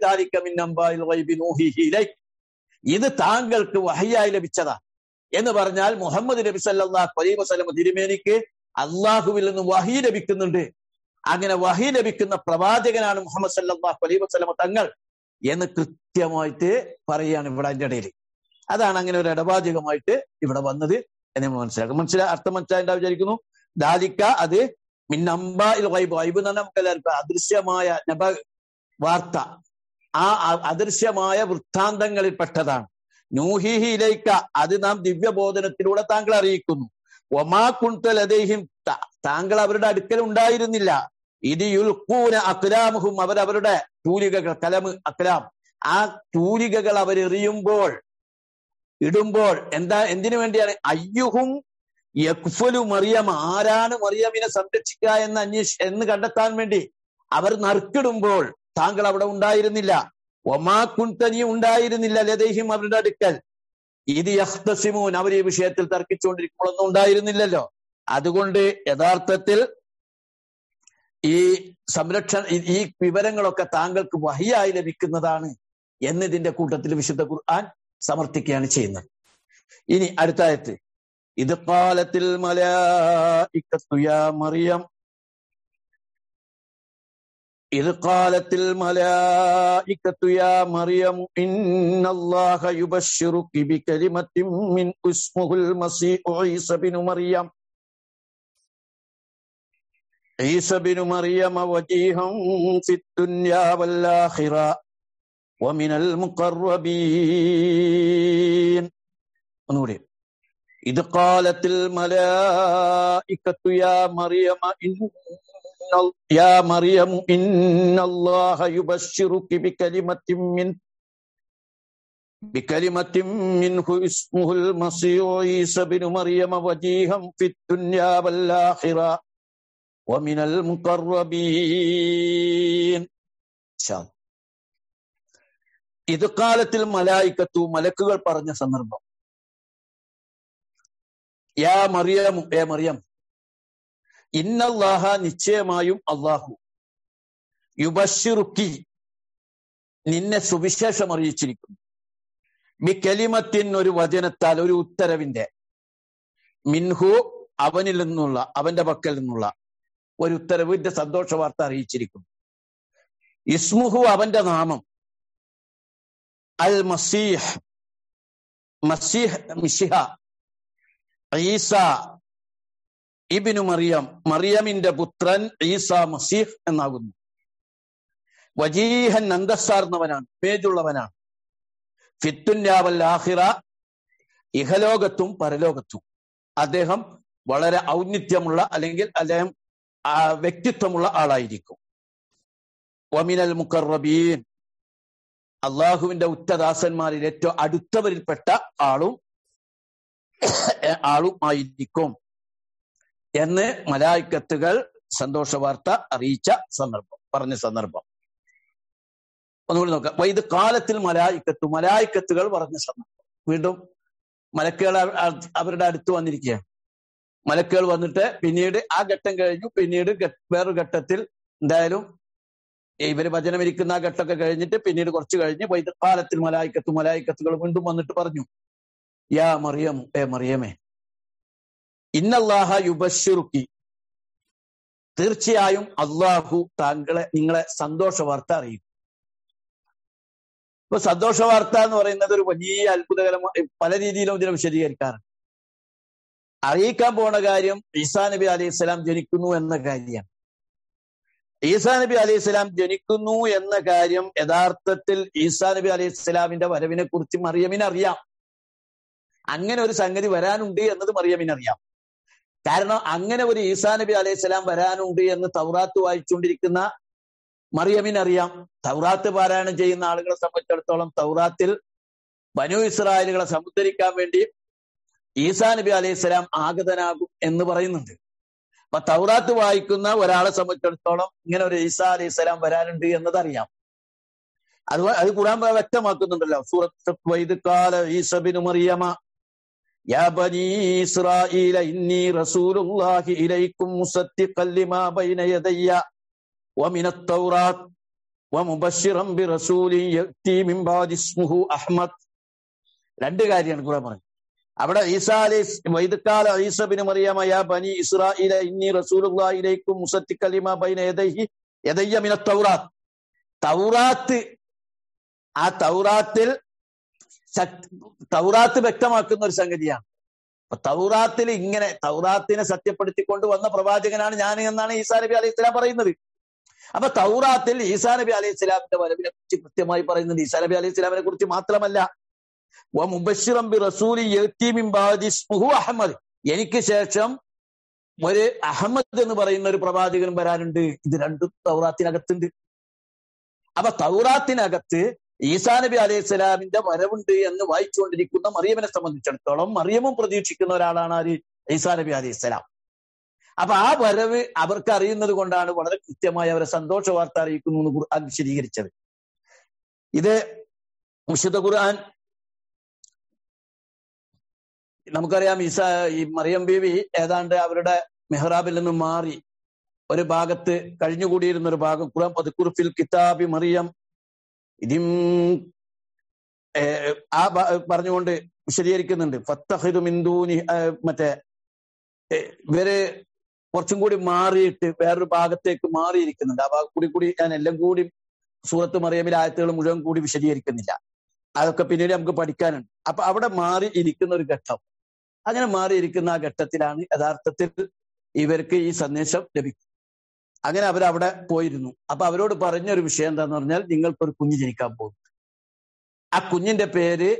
ഇത് താങ്കൾക്ക് വഹയായി ലഭിച്ചതാ എന്ന് പറഞ്ഞാൽ മുഹമ്മദ് നബി സല്ലാഹ് അലൈ വസ്ലം തിരുമേനിക്ക് അള്ളാഹുവിൽ നിന്ന് വഹി ലഭിക്കുന്നുണ്ട് അങ്ങനെ വഹി ലഭിക്കുന്ന പ്രവാചകനാണ് മുഹമ്മദ് സല്ലാഹു അലൈ വസ്ലമ തങ്ങൾ എന്ന് കൃത്യമായിട്ട് പറയുകയാണ് ഇവിടെ അതിന്റെ ഇടയിൽ അതാണ് അങ്ങനെ ഒരു ഇടവാചകമായിട്ട് ഇവിടെ വന്നത് എന്ന് നമ്മൾ മനസ്സിലാക്കും മനസ്സിലാ അർത്ഥം മനസ്സിലായിട്ട് വിചാരിക്കുന്നു ദാലിക്ക അത് മിന്നമ്പ വൈബ് വൈബ് എന്ന് പറഞ്ഞാൽ നമുക്ക് എല്ലാവർക്കും അദൃശ്യമായ നബ വാർത്ത ആ അദൃശ്യമായ വൃത്താന്തങ്ങളിൽപ്പെട്ടതാണ് നൂഹിഹിയിലേക്ക് അത് നാം ദിവ്യബോധനത്തിലൂടെ താങ്കൾ അറിയിക്കുന്നു ഒമാ കുൺതലദേഹിം താങ്കൾ അവരുടെ അടുക്കൽ ഉണ്ടായിരുന്നില്ല ഇത് യുൽക്കൂന അക്ലാമുഹും അവരവരുടെ തൂലികകൾ കലമ് അക്ലാം ആ തൂലികകൾ അവരെറിയുമ്പോൾ ഇടുമ്പോൾ എന്താ എന്തിനു വേണ്ടിയാണ് അയ്യുഹും യക്ഫലു മറിയം ആരാണ് മറിയമിനെ സംരക്ഷിക്കുക എന്ന് അന്വേഷ എന്ന് കണ്ടെത്താൻ വേണ്ടി അവർ നറുക്കിടുമ്പോൾ താങ്കൾ അവിടെ ഉണ്ടായിരുന്നില്ല ഒമാ കുൻതനി ഉണ്ടായിരുന്നില്ല ലതേഹിം അവരുടെ അടുക്കൽ ഇത് യഹ്തസിമൂൻ അവർ ഈ വിഷയത്തിൽ തർക്കിച്ചുകൊണ്ടിരിക്കുമ്പോഴൊന്നും ഉണ്ടായിരുന്നില്ലല്ലോ അതുകൊണ്ട് യഥാർത്ഥത്തിൽ ഈ സംരക്ഷണ ഈ വിവരങ്ങളൊക്കെ താങ്കൾക്ക് വഹിയായി ലഭിക്കുന്നതാണ് എന്നതിന്റെ കൂട്ടത്തിൽ വിശുദ്ധ ഖുർആൻ സമർത്ഥിക്കുകയാണ് ചെയ്യുന്നത് ഇനി അടുത്ത ആയത്ത് ഇത് കാലത്തിൽ മലയാ മറിയം إذ قالت الملائكة يا مريم إن الله يبشرك بكلمة من اسمه المسيح عيسى بن مريم عيسى بن مريم وجيها في الدنيا والآخرة ومن المقربين نوري إذ قالت الملائكة يا مريم إن يا مريم إن الله يبشرك بكلمة من بكلمة منه اسمه المسيح عيسى بن مريم وجيها في الدنيا والآخرة ومن المقربين شاء ഇത് കാലത്തിൽ മലായിക്കത്തു മലക്കുകൾ പറഞ്ഞ സന്ദർഭം യാ മറിയം ഏ മറിയം ഇന്നല്ലാഹ നിശ്ചയമായും അള്ളാഹു യുബഷിറുക്കി നിന്നെ സുവിശേഷം അറിയിച്ചിരിക്കുന്നു ബി കലിമത്തിൻ ഒരു വചനത്താൽ ഒരു ഉത്തരവിന്റെ മിൻഹു അവനിൽ നിന്നുള്ള അവന്റെ പക്കൽ നിന്നുള്ള ഒരു ഉത്തരവിന്റെ സന്തോഷ വാർത്ത അറിയിച്ചിരിക്കുന്നു ഇസ്മുഹു അവന്റെ നാമം അൽ മസീഹ് മസീഹ് മിഷിഹ ഈസ ഇബിനു മറിയം മറിയമിന്റെ പുത്രൻ ഈസ മസീഹ് എന്നാകുന്നു വജീഹൻ അന്തസ്സാർന്നവനാണ് പേജുള്ളവനാണ് ഫിത്തുന്യാവൽ ആഹിറ ഇഹലോകത്തും പരലോകത്തും അദ്ദേഹം വളരെ ഔന്നിത്യമുള്ള അല്ലെങ്കിൽ അദ്ദേഹം വ്യക്തിത്വമുള്ള ആളായിരിക്കും വമിനൽ മുക്കറബീൻ അള്ളാഹുവിന്റെ ഉറ്റദാസന്മാരിൽ ഏറ്റവും അടുത്തവരിൽപ്പെട്ട ആളും ആളും ആയിരിക്കും എന്ന് മലായിക്കത്തുകൾ സന്തോഷ വാർത്ത അറിയിച്ച സന്ദർഭം പറഞ്ഞ സന്ദർഭം ഒന്നുകൂടി നോക്കാം വൈദ് കാലത്തിൽ മലായിക്കത്തു മലായിക്കത്തുകൾ പറഞ്ഞ സന്ദർഭം വീണ്ടും മലക്കുകൾ അവരുടെ അടുത്ത് വന്നിരിക്കുകയാണ് മലക്കുകൾ വന്നിട്ട് പിന്നീട് ആ ഘട്ടം കഴിഞ്ഞു പിന്നീട് വേറൊരു ഘട്ടത്തിൽ എന്തായാലും ഇവര് വചനമിരിക്കുന്ന ആ ഘട്ടമൊക്കെ കഴിഞ്ഞിട്ട് പിന്നീട് കുറച്ച് കഴിഞ്ഞ് വൈദ് കാലത്തിൽ മലായിക്കത്തു മലായിക്കത്തുകൾ വീണ്ടും വന്നിട്ട് പറഞ്ഞു യാ മറിയം ഏ മറിയമേ ഇന്നല്ലാഹ യുബഷിറുക്കി തീർച്ചയായും അള്ളാഹു താങ്കളെ നിങ്ങളെ സന്തോഷ വാർത്ത അറിയും ഇപ്പൊ സന്തോഷ വാർത്ത എന്ന് പറയുന്നത് ഒരു വലിയ അത്ഭുതകരമായ പല രീതിയിലും ഇതിനെ വിശദീകരിക്കാറുണ്ട് അറിയിക്കാൻ പോണ കാര്യം ഈസാ നബി അലൈഹി സ്വലാം ജനിക്കുന്നു എന്ന കാര്യമാണ് ഈസാ നബി അലൈഹി സ്വലാം ജനിക്കുന്നു എന്ന കാര്യം യഥാർത്ഥത്തിൽ ഈസാ നബി അലൈഹി സ്വലാമിന്റെ വരവിനെ കുറിച്ച് മറിയമിന് അറിയാം അങ്ങനെ ഒരു സംഗതി വരാനുണ്ട് എന്നത് മറിയമിന് അറിയാം കാരണം അങ്ങനെ ഒരു ഈസാ നബി അലൈഹി സ്വലാം വരാനുണ്ട് എന്ന് തൗറാത്ത് വായിച്ചുകൊണ്ടിരിക്കുന്ന മറിയമിനറിയാം തൗറാത്ത് പാരായണം ചെയ്യുന്ന ആളുകളെ സംബന്ധിച്ചിടത്തോളം തൗറാത്തിൽ ബനു ഇസ്രായേലുകളെ സമുദ്ധരിക്കാൻ വേണ്ടി ഈസാ നബി അലൈഹി സ്വലാം ആഗതനാകും എന്ന് പറയുന്നുണ്ട് അപ്പൊ തൗറാത്ത് വായിക്കുന്ന ഒരാളെ സംബന്ധിച്ചിടത്തോളം ഇങ്ങനെ ഒരു ഈസാ അലൈഹി സ്വലാം വരാനുണ്ട് എന്നതറിയാം അത് അത് ഖുറാൻ വ്യക്തമാക്കുന്നുണ്ടല്ലോ സൂറത്ത് വൈദ്കാല ഈസബിനു മറിയമ يا بني إسرائيل إني رسول الله إليكم مصدقا لما بين يدي ومن التوراة ومبشرا برسول يأتي من بعد اسمه أحمد രണ്ട് കാര്യമാണ് ഖുറാൻ പറഞ്ഞത് അവിടെ ഈസാ അലൈഹി വൈദ്കാല ഈസബിന് മറിയമ യാ ബനി ഇസ്രായില ഇന്നി റസൂലുള്ളാഹിലേക്കും മുസത്തിക്ക ലിമാ ബൈന യദൈഹി യദയ്യ മിന തൗറാത്ത് തൗറാത്ത് ആ തൗറാത്തിൽ തൗറാത്ത് വ്യക്തമാക്കുന്ന ഒരു സംഗതിയാണ് അപ്പൊ തൗറാത്തിൽ ഇങ്ങനെ തൗറാത്തിനെ സത്യപ്പെടുത്തിക്കൊണ്ട് വന്ന പ്രവാചകനാണ് ഞാൻ എന്നാണ് ഈസാ നബി അലൈഹി സ്വലാം പറയുന്നത് അപ്പൊ തൗറാത്തിൽ ഈസാ നബി അലൈഹി സ്വലാമിന്റെ വരവിനെ കുറിച്ച് കൃത്യമായി പറയുന്നത് ഈസാ നബി അലൈഹി സ്വലാമിനെ കുറിച്ച് മാത്രമല്ല അഹമ്മദ് എനിക്ക് ശേഷം ഒരു അഹമ്മദ് എന്ന് പറയുന്ന ഒരു പ്രവാചകൻ വരാനുണ്ട് ഇത് രണ്ടും തൗറാത്തിനകത്തുണ്ട് അപ്പൊ തൗറാത്തിനകത്ത് ഈസാ നബി അലൈഹി സ്വലാമിന്റെ വരവുണ്ട് എന്ന് വായിച്ചുകൊണ്ടിരിക്കുന്ന മറിയമിനെ സംബന്ധിച്ചിടത്തോളം മറിയമും പ്രതീക്ഷിക്കുന്ന ഒരാളാണ് ആര് ഈസാ നബി അലൈഹി സ്വലാം അപ്പൊ ആ വരവ് അവർക്ക് അറിയുന്നത് കൊണ്ടാണ് വളരെ കൃത്യമായി അവരെ സന്തോഷ വാർത്ത അറിയിക്കുന്നു എന്ന് ഖുർആൻ വിശദീകരിച്ചത് ഇത് മുഷിദ ഖുർആൻ നമുക്കറിയാം ഈസ ഈ മറിയം ബീവി ഏതാണ്ട് അവരുടെ മെഹ്റാബിൽ നിന്ന് മാറി ഒരു ഭാഗത്ത് കഴിഞ്ഞുകൂടിയിരുന്ന ഒരു ഭാഗം ഖുറാൻ പതുക്കുറുഫിൽ കിതാബി മറിയം ഇതും ആ പറഞ്ഞുകൊണ്ട് വിശദീകരിക്കുന്നുണ്ട് ഫത്തഹിദു മിന്ദൂനി മറ്റേ ഇവര് കുറച്ചും കൂടി മാറിയിട്ട് വേറൊരു ഭാഗത്തേക്ക് മാറിയിരിക്കുന്നുണ്ട് ആ ഭാഗം കൂടി കൂടി ഞാൻ എല്ലാം കൂടി സൂറത്ത് മറിയമിലെ ആയത്തുകൾ മുഴുവൻ കൂടി വിശദീകരിക്കുന്നില്ല അതൊക്കെ പിന്നീട് നമുക്ക് പഠിക്കാനുണ്ട് അപ്പൊ അവിടെ മാറി ഇരിക്കുന്ന ഒരു ഘട്ടം അങ്ങനെ മാറിയിരിക്കുന്ന ആ ഘട്ടത്തിലാണ് യഥാർത്ഥത്തിൽ ഇവർക്ക് ഈ സന്ദേശം ലഭിക്കും അങ്ങനെ അവരവിടെ പോയിരുന്നു അപ്പൊ അവരോട് പറഞ്ഞൊരു വിഷയം എന്താന്ന് പറഞ്ഞാൽ നിങ്ങൾക്കൊരു കുഞ്ഞ് ജനിക്കാൻ പോകും ആ കുഞ്ഞിന്റെ പേര്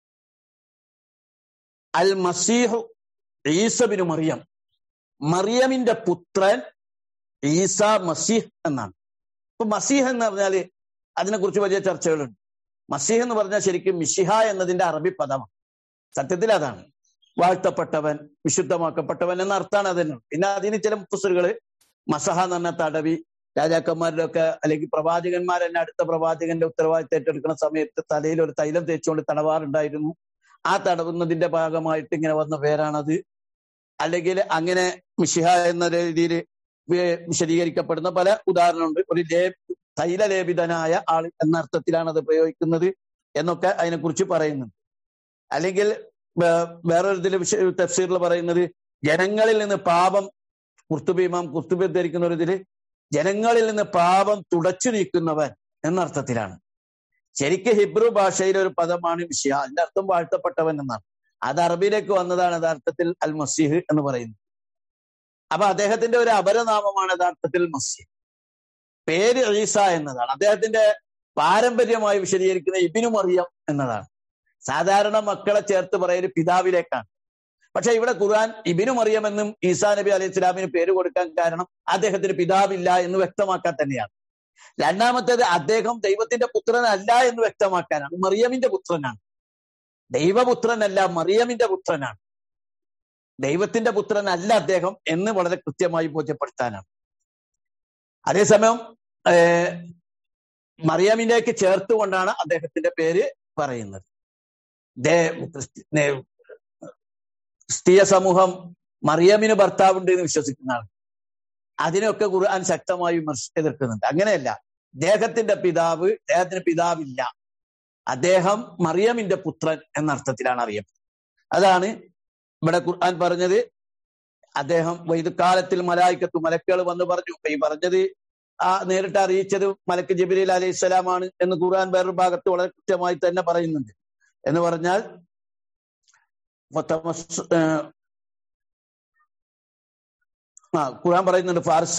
അൽ മസീഹു ഈസബിന് മറിയം മറിയമിന്റെ പുത്രൻ ഈസ മസീഹ് എന്നാണ് ഇപ്പൊ മസീഹ് എന്ന് പറഞ്ഞാല് അതിനെക്കുറിച്ച് വലിയ ചർച്ചകളുണ്ട് മസീഹ് എന്ന് പറഞ്ഞാൽ ശരിക്കും മിഷിഹ എന്നതിന്റെ അറബി പദമാണ് സത്യത്തിൽ അതാണ് വാഴ്ത്തപ്പെട്ടവൻ വിശുദ്ധമാക്കപ്പെട്ടവൻ എന്ന അർത്ഥമാണ് അതിന് പിന്നെ അതിന് ചില മുഫസറുകള് മസഹ എന്ന് പറഞ്ഞ തടവി രാജാക്കന്മാരുടെ ഒക്കെ അല്ലെങ്കിൽ പ്രവാചകന്മാർ തന്നെ അടുത്ത പ്രവാചകന്റെ ഉത്തരവാദിത്തം ഏറ്റെടുക്കുന്ന സമയത്ത് തലയിൽ ഒരു തൈലം തേച്ചുകൊണ്ട് തടവാറുണ്ടായിരുന്നു ആ തടവുന്നതിന്റെ ഭാഗമായിട്ട് ഇങ്ങനെ വന്ന പേരാണത് അല്ലെങ്കിൽ അങ്ങനെ മിഷിഹ എന്ന രീതിയിൽ വിശദീകരിക്കപ്പെടുന്ന പല ഉദാഹരണമുണ്ട് ഒരു ലേ തൈലലേപിതനായ ആൾ എന്ന അർത്ഥത്തിലാണ് അത് പ്രയോഗിക്കുന്നത് എന്നൊക്കെ അതിനെക്കുറിച്ച് പറയുന്നുണ്ട് അല്ലെങ്കിൽ വേറൊരു ഇതിൽ തഫ്സീറിൽ പറയുന്നത് ജനങ്ങളിൽ നിന്ന് പാപം കുർത്തുബി ഇമാം കുർത്തുബി ധരിക്കുന്ന ഒരു ഇതില് ജനങ്ങളിൽ നിന്ന് പാപം തുടച്ചു നീക്കുന്നവൻ എന്നർത്ഥത്തിലാണ് ശരിക്ക് ഹിബ്രു ഭാഷയിലെ ഒരു പദമാണ് വിഷയ അതിന്റെ അർത്ഥം വാഴ്ത്തപ്പെട്ടവൻ എന്നാണ് അത് അറബിയിലേക്ക് വന്നതാണ് യഥാർത്ഥത്തിൽ അൽ മസീഹ് എന്ന് പറയുന്നത് അപ്പൊ അദ്ദേഹത്തിന്റെ ഒരു അപരനാമമാണ് യഥാർത്ഥത്തിൽ മസീഹ് പേര് ഈസ എന്നതാണ് അദ്ദേഹത്തിന്റെ പാരമ്പര്യമായി വിശദീകരിക്കുന്ന ഇബിനു മറിയം എന്നതാണ് സാധാരണ മക്കളെ ചേർത്ത് പറയല് പിതാവിലേക്കാണ് പക്ഷെ ഇവിടെ ഖുർആൻ ഇബിനു മറിയം എന്നും ഈസാ നബി അലൈഹി സ്വലാമിന് പേര് കൊടുക്കാൻ കാരണം അദ്ദേഹത്തിന് പിതാവില്ല എന്ന് വ്യക്തമാക്കാൻ തന്നെയാണ് രണ്ടാമത്തേത് അദ്ദേഹം ദൈവത്തിന്റെ പുത്രനല്ല എന്ന് വ്യക്തമാക്കാനാണ് മറിയമിന്റെ പുത്രനാണ് ദൈവപുത്രനല്ല മറിയമിന്റെ പുത്രനാണ് ദൈവത്തിന്റെ പുത്രനല്ല അദ്ദേഹം എന്ന് വളരെ കൃത്യമായി ബോധ്യപ്പെടുത്താനാണ് അതേസമയം മറിയമിലേക്ക് ചേർത്തുകൊണ്ടാണ് അദ്ദേഹത്തിന്റെ പേര് പറയുന്നത് ക്രിസ്തീയ സമൂഹം മറിയമിന് ഭർത്താവുണ്ട് എന്ന് വിശ്വസിക്കുന്നതാണ് അതിനൊക്കെ ഖുർആൻ ശക്തമായി വിമർശ എതിർക്കുന്നുണ്ട് അങ്ങനെയല്ല അദ്ദേഹത്തിന്റെ പിതാവ് അദ്ദേഹത്തിന് പിതാവില്ല അദ്ദേഹം മറിയമിന്റെ പുത്രൻ എന്ന അർത്ഥത്തിലാണ് അറിയപ്പെടുന്നത് അതാണ് ഇവിടെ ഖുർആൻ പറഞ്ഞത് അദ്ദേഹം വൈദ്യകാലത്തിൽ മലായിക്കത്തു മലക്കുകൾ വന്ന് പറഞ്ഞു ഈ പറഞ്ഞത് ആ നേരിട്ട് അറിയിച്ചത് മലക്ക് ജബിരിൽ അലൈഹി സ്വലാമാണ് എന്ന് ഖുർആൻ വേറൊരു ഭാഗത്ത് വളരെ കൃത്യമായി തന്നെ പറയുന്നുണ്ട് എന്ന് പറഞ്ഞാൽ ആ ഖുർആൻ പറയുന്നുണ്ട്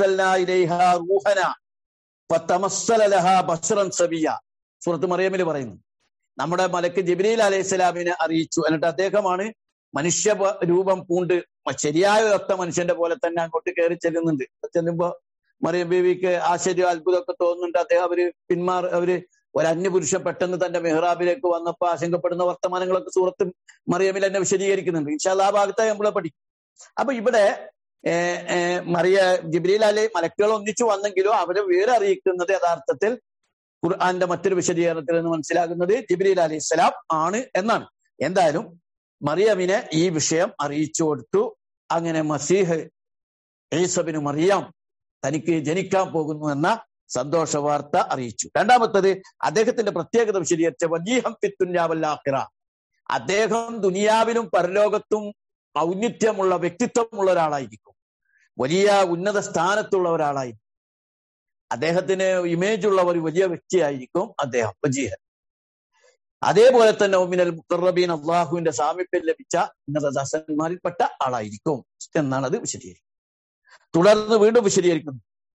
സൂറത്ത് മറിയമിൽ പറയുന്നു നമ്മുടെ മലക്ക് ജിബ്രീൽ അലൈഹി സ്വലാമിനെ അറിയിച്ചു എന്നിട്ട് അദ്ദേഹമാണ് മനുഷ്യ രൂപം പൂണ്ട് ശരിയായ ഒരൊത്ത മനുഷ്യന്റെ പോലെ തന്നെ അങ്ങോട്ട് കയറി ചെല്ലുന്നുണ്ട് ചെല്ലുമ്പോ മറിയം ബീവിക്ക് ആശ്ചര്യം അത്ഭുതമൊക്കെ തോന്നുന്നുണ്ട് അദ്ദേഹം അവര് പിന്മാർ അവര് ഒരു അന്യപുരുഷൻ പെട്ടെന്ന് തന്റെ മെഹ്റാബിലേക്ക് വന്നപ്പോ ആശങ്കപ്പെടുന്ന വർത്തമാനങ്ങളൊക്കെ സൂറത്ത് മറിയമിൽ തന്നെ വിശദീകരിക്കുന്നുണ്ട് ഇൻഷാല് ആ ഭാഗത്തായി നമ്മളെ പഠിക്കും അപ്പൊ ഇവിടെ മറിയ ജിബ്രീൽ അലി മലക്കുകൾ ഒന്നിച്ചു വന്നെങ്കിലും അവരെ വേറെ അറിയിക്കുന്നത് യഥാർത്ഥത്തിൽ ഖുർആന്റെ മറ്റൊരു വിശദീകരണത്തിൽ നിന്ന് മനസ്സിലാകുന്നത് ജിബ്രീൽ അലി ഇസ്ലാം ആണ് എന്നാണ് എന്തായാലും മറിയമിനെ ഈ വിഷയം അറിയിച്ചു കൊടുത്തു അങ്ങനെ മസീഹ് ഈസബിന് മറിയാം തനിക്ക് ജനിക്കാൻ പോകുന്നു എന്ന സന്തോഷ വാർത്ത അറിയിച്ചു രണ്ടാമത്തത് അദ്ദേഹത്തിന്റെ പ്രത്യേകത വിശദീകരിച്ച വജീഹം ഫിത്തുന്യാവല്ലാഹിറ അദ്ദേഹം ദുനിയാവിലും പരലോകത്തും ഔന്നിത്യമുള്ള വ്യക്തിത്വമുള്ള ഒരാളായിരിക്കും വലിയ ഉന്നത സ്ഥാനത്തുള്ള ഒരാളായിരിക്കും അദ്ദേഹത്തിന് ഇമേജ് ഉള്ള ഒരു വലിയ വ്യക്തിയായിരിക്കും അദ്ദേഹം വജീഹൻ അതേപോലെ തന്നെ ഒമിനൽ മുക്കറബീൻ അള്ളാഹുവിന്റെ സാമീപ്യം ലഭിച്ച ഉന്നതദാസന്മാരിൽപ്പെട്ട ആളായിരിക്കും എന്നാണ് അത് വിശദീകരിക്കുന്നത് തുടർന്ന് വീണ്ടും വിശദീകരിക്കുന്നു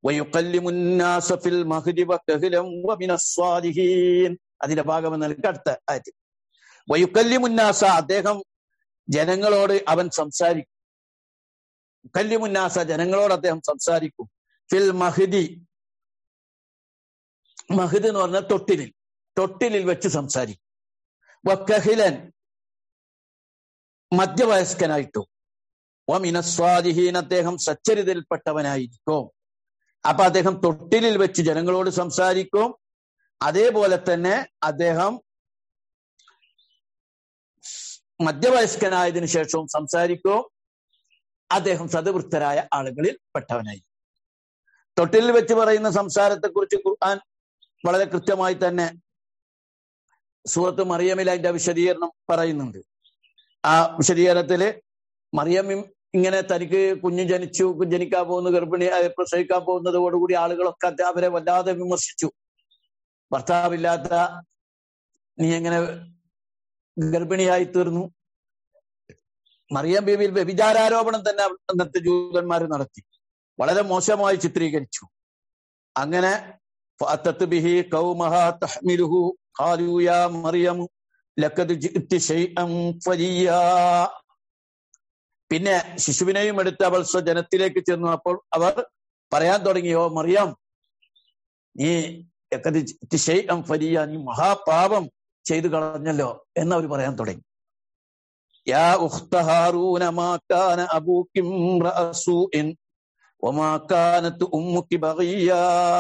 അതിന്റെ ഭാഗം നൽകി അടുത്ത ആയത്തിൽ വയുക്കല്ലിമുന്നാസ അദ്ദേഹം ജനങ്ങളോട് അവൻ സംസാരിക്കും കല്ലിമുന്നാസ ജനങ്ങളോട് അദ്ദേഹം സംസാരിക്കും ഫിൽ മഹദി മഹദ് എന്ന് പറഞ്ഞാൽ തൊട്ടിലിൽ തൊട്ടിലിൽ വെച്ച് സംസാരിക്കും വക്കഹിലൻ മധ്യവയസ്കനായിട്ടും ഒമിനസ്വാദിഹീൻ അദ്ദേഹം സച്ചരിതയിൽപ്പെട്ടവനായിരിക്കും അപ്പൊ അദ്ദേഹം തൊട്ടിലിൽ വെച്ച് ജനങ്ങളോട് സംസാരിക്കും അതേപോലെ തന്നെ അദ്ദേഹം മധ്യവയസ്കനായതിനു ശേഷവും സംസാരിക്കും അദ്ദേഹം സതവൃത്തരായ ആളുകളിൽ പെട്ടവനായി തൊട്ടിലിൽ വെച്ച് പറയുന്ന സംസാരത്തെക്കുറിച്ച് ഖുർആൻ വളരെ കൃത്യമായി തന്നെ സൂറത്ത് മറിയമിൽ അതിന്റെ വിശദീകരണം പറയുന്നുണ്ട് ആ വിശദീകരണത്തില് മറിയമ്മിൻ ഇങ്ങനെ തനിക്ക് കുഞ്ഞ് ജനിച്ചു ജനിക്കാൻ പോകുന്ന ഗർഭിണി അഹ് പ്രസവിക്കാൻ പോകുന്നതോടുകൂടി ആളുകളൊക്കെ അത് അവരെ വല്ലാതെ വിമർശിച്ചു ഭർത്താവില്ലാത്ത നീ എങ്ങനെ ഗർഭിണിയായി തീർന്നു മറിയം ബീവിയിൽ വ്യഭിചാരാരോപണം തന്നെ അന്നത്തെ ജൂതന്മാർ നടത്തി വളരെ മോശമായി ചിത്രീകരിച്ചു അങ്ങനെ فأتت به قومها تحمله قالوا يا مريم لقد جئت شيئا فريا പിന്നെ ശിശുവിനെയും എടുത്ത് അവൾ സ്വജനത്തിലേക്ക് ചെന്നു അപ്പോൾ അവർ പറയാൻ തുടങ്ങിയോ മറിയാം നീ ലഖദ് ജിഇ്ത ശൈഅൻ ഫരിയ നീ മഹാപാപം ചെയ്തു കളഞ്ഞല്ലോ എന്ന് അവർ പറയാൻ തുടങ്ങി യാ ഉഖ്ത ഹാറൂന മാ കാന അബൂകി ഇംറഅ സൂഇൻ വമാ കാനത് ഉമ്മുകി ബഗിയാ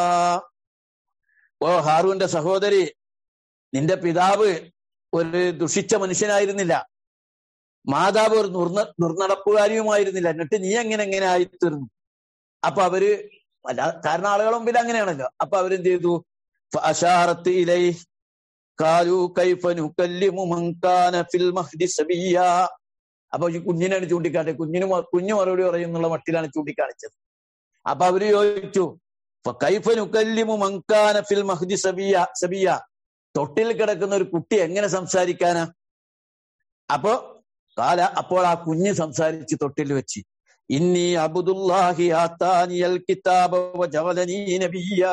ഓ ഹാറൂന്റെ സഹോദരി നിന്റെ പിതാവ് ഒരു ദുഷിച്ച മനുഷ്യനായിരുന്നില്ല മാതാവ് ഒരു ദുർന ദുർനടപ്പുകാരിയുമായിരുന്നില്ല എന്നിട്ട് നീ എങ്ങനെ എങ്ങനെ ആയിത്തീർന്നു അപ്പൊ അവര് അല്ല കാരണം ആളുകളെ മുമ്പിൽ അങ്ങനെയാണല്ലോ അപ്പൊ അവരെന്ത് ചെയ്തു ഫഅശാറത്ത് ഇലൈ കാലു കൈഫ നുകല്ലിമു മൻ കാന ഫിൽ മഹ്ദി സബിയ അപ്പൊ ഈ കുഞ്ഞിനാണ് ചൂണ്ടിക്കാട്ടെ കുഞ്ഞിന് മ- കുഞ്ഞു മറുപടി പറയുന്നുള്ള മട്ടിലാണ് ചൂണ്ടിക്കാണിച്ചത് അപ്പൊ അവര് ചോദിച്ചു കൈഫ നുകല്ലിമു മൻ കാന ഫിൽ മഹ്ദി സബിയ സബിയ തൊട്ടിൽ കിടക്കുന്ന ഒരു കുട്ടി എങ്ങനെ സംസാരിക്കാനാ അപ്പോ കാല അപ്പോൾ ആ കുഞ്ഞ് സംസാരിച്ച് തൊട്ടിൽ വെച്ച് ഇന്നി അബുദുല്ലാഹി ആത്താനിയൽ കിതാബ വജഅലനീ നബിയ്യാ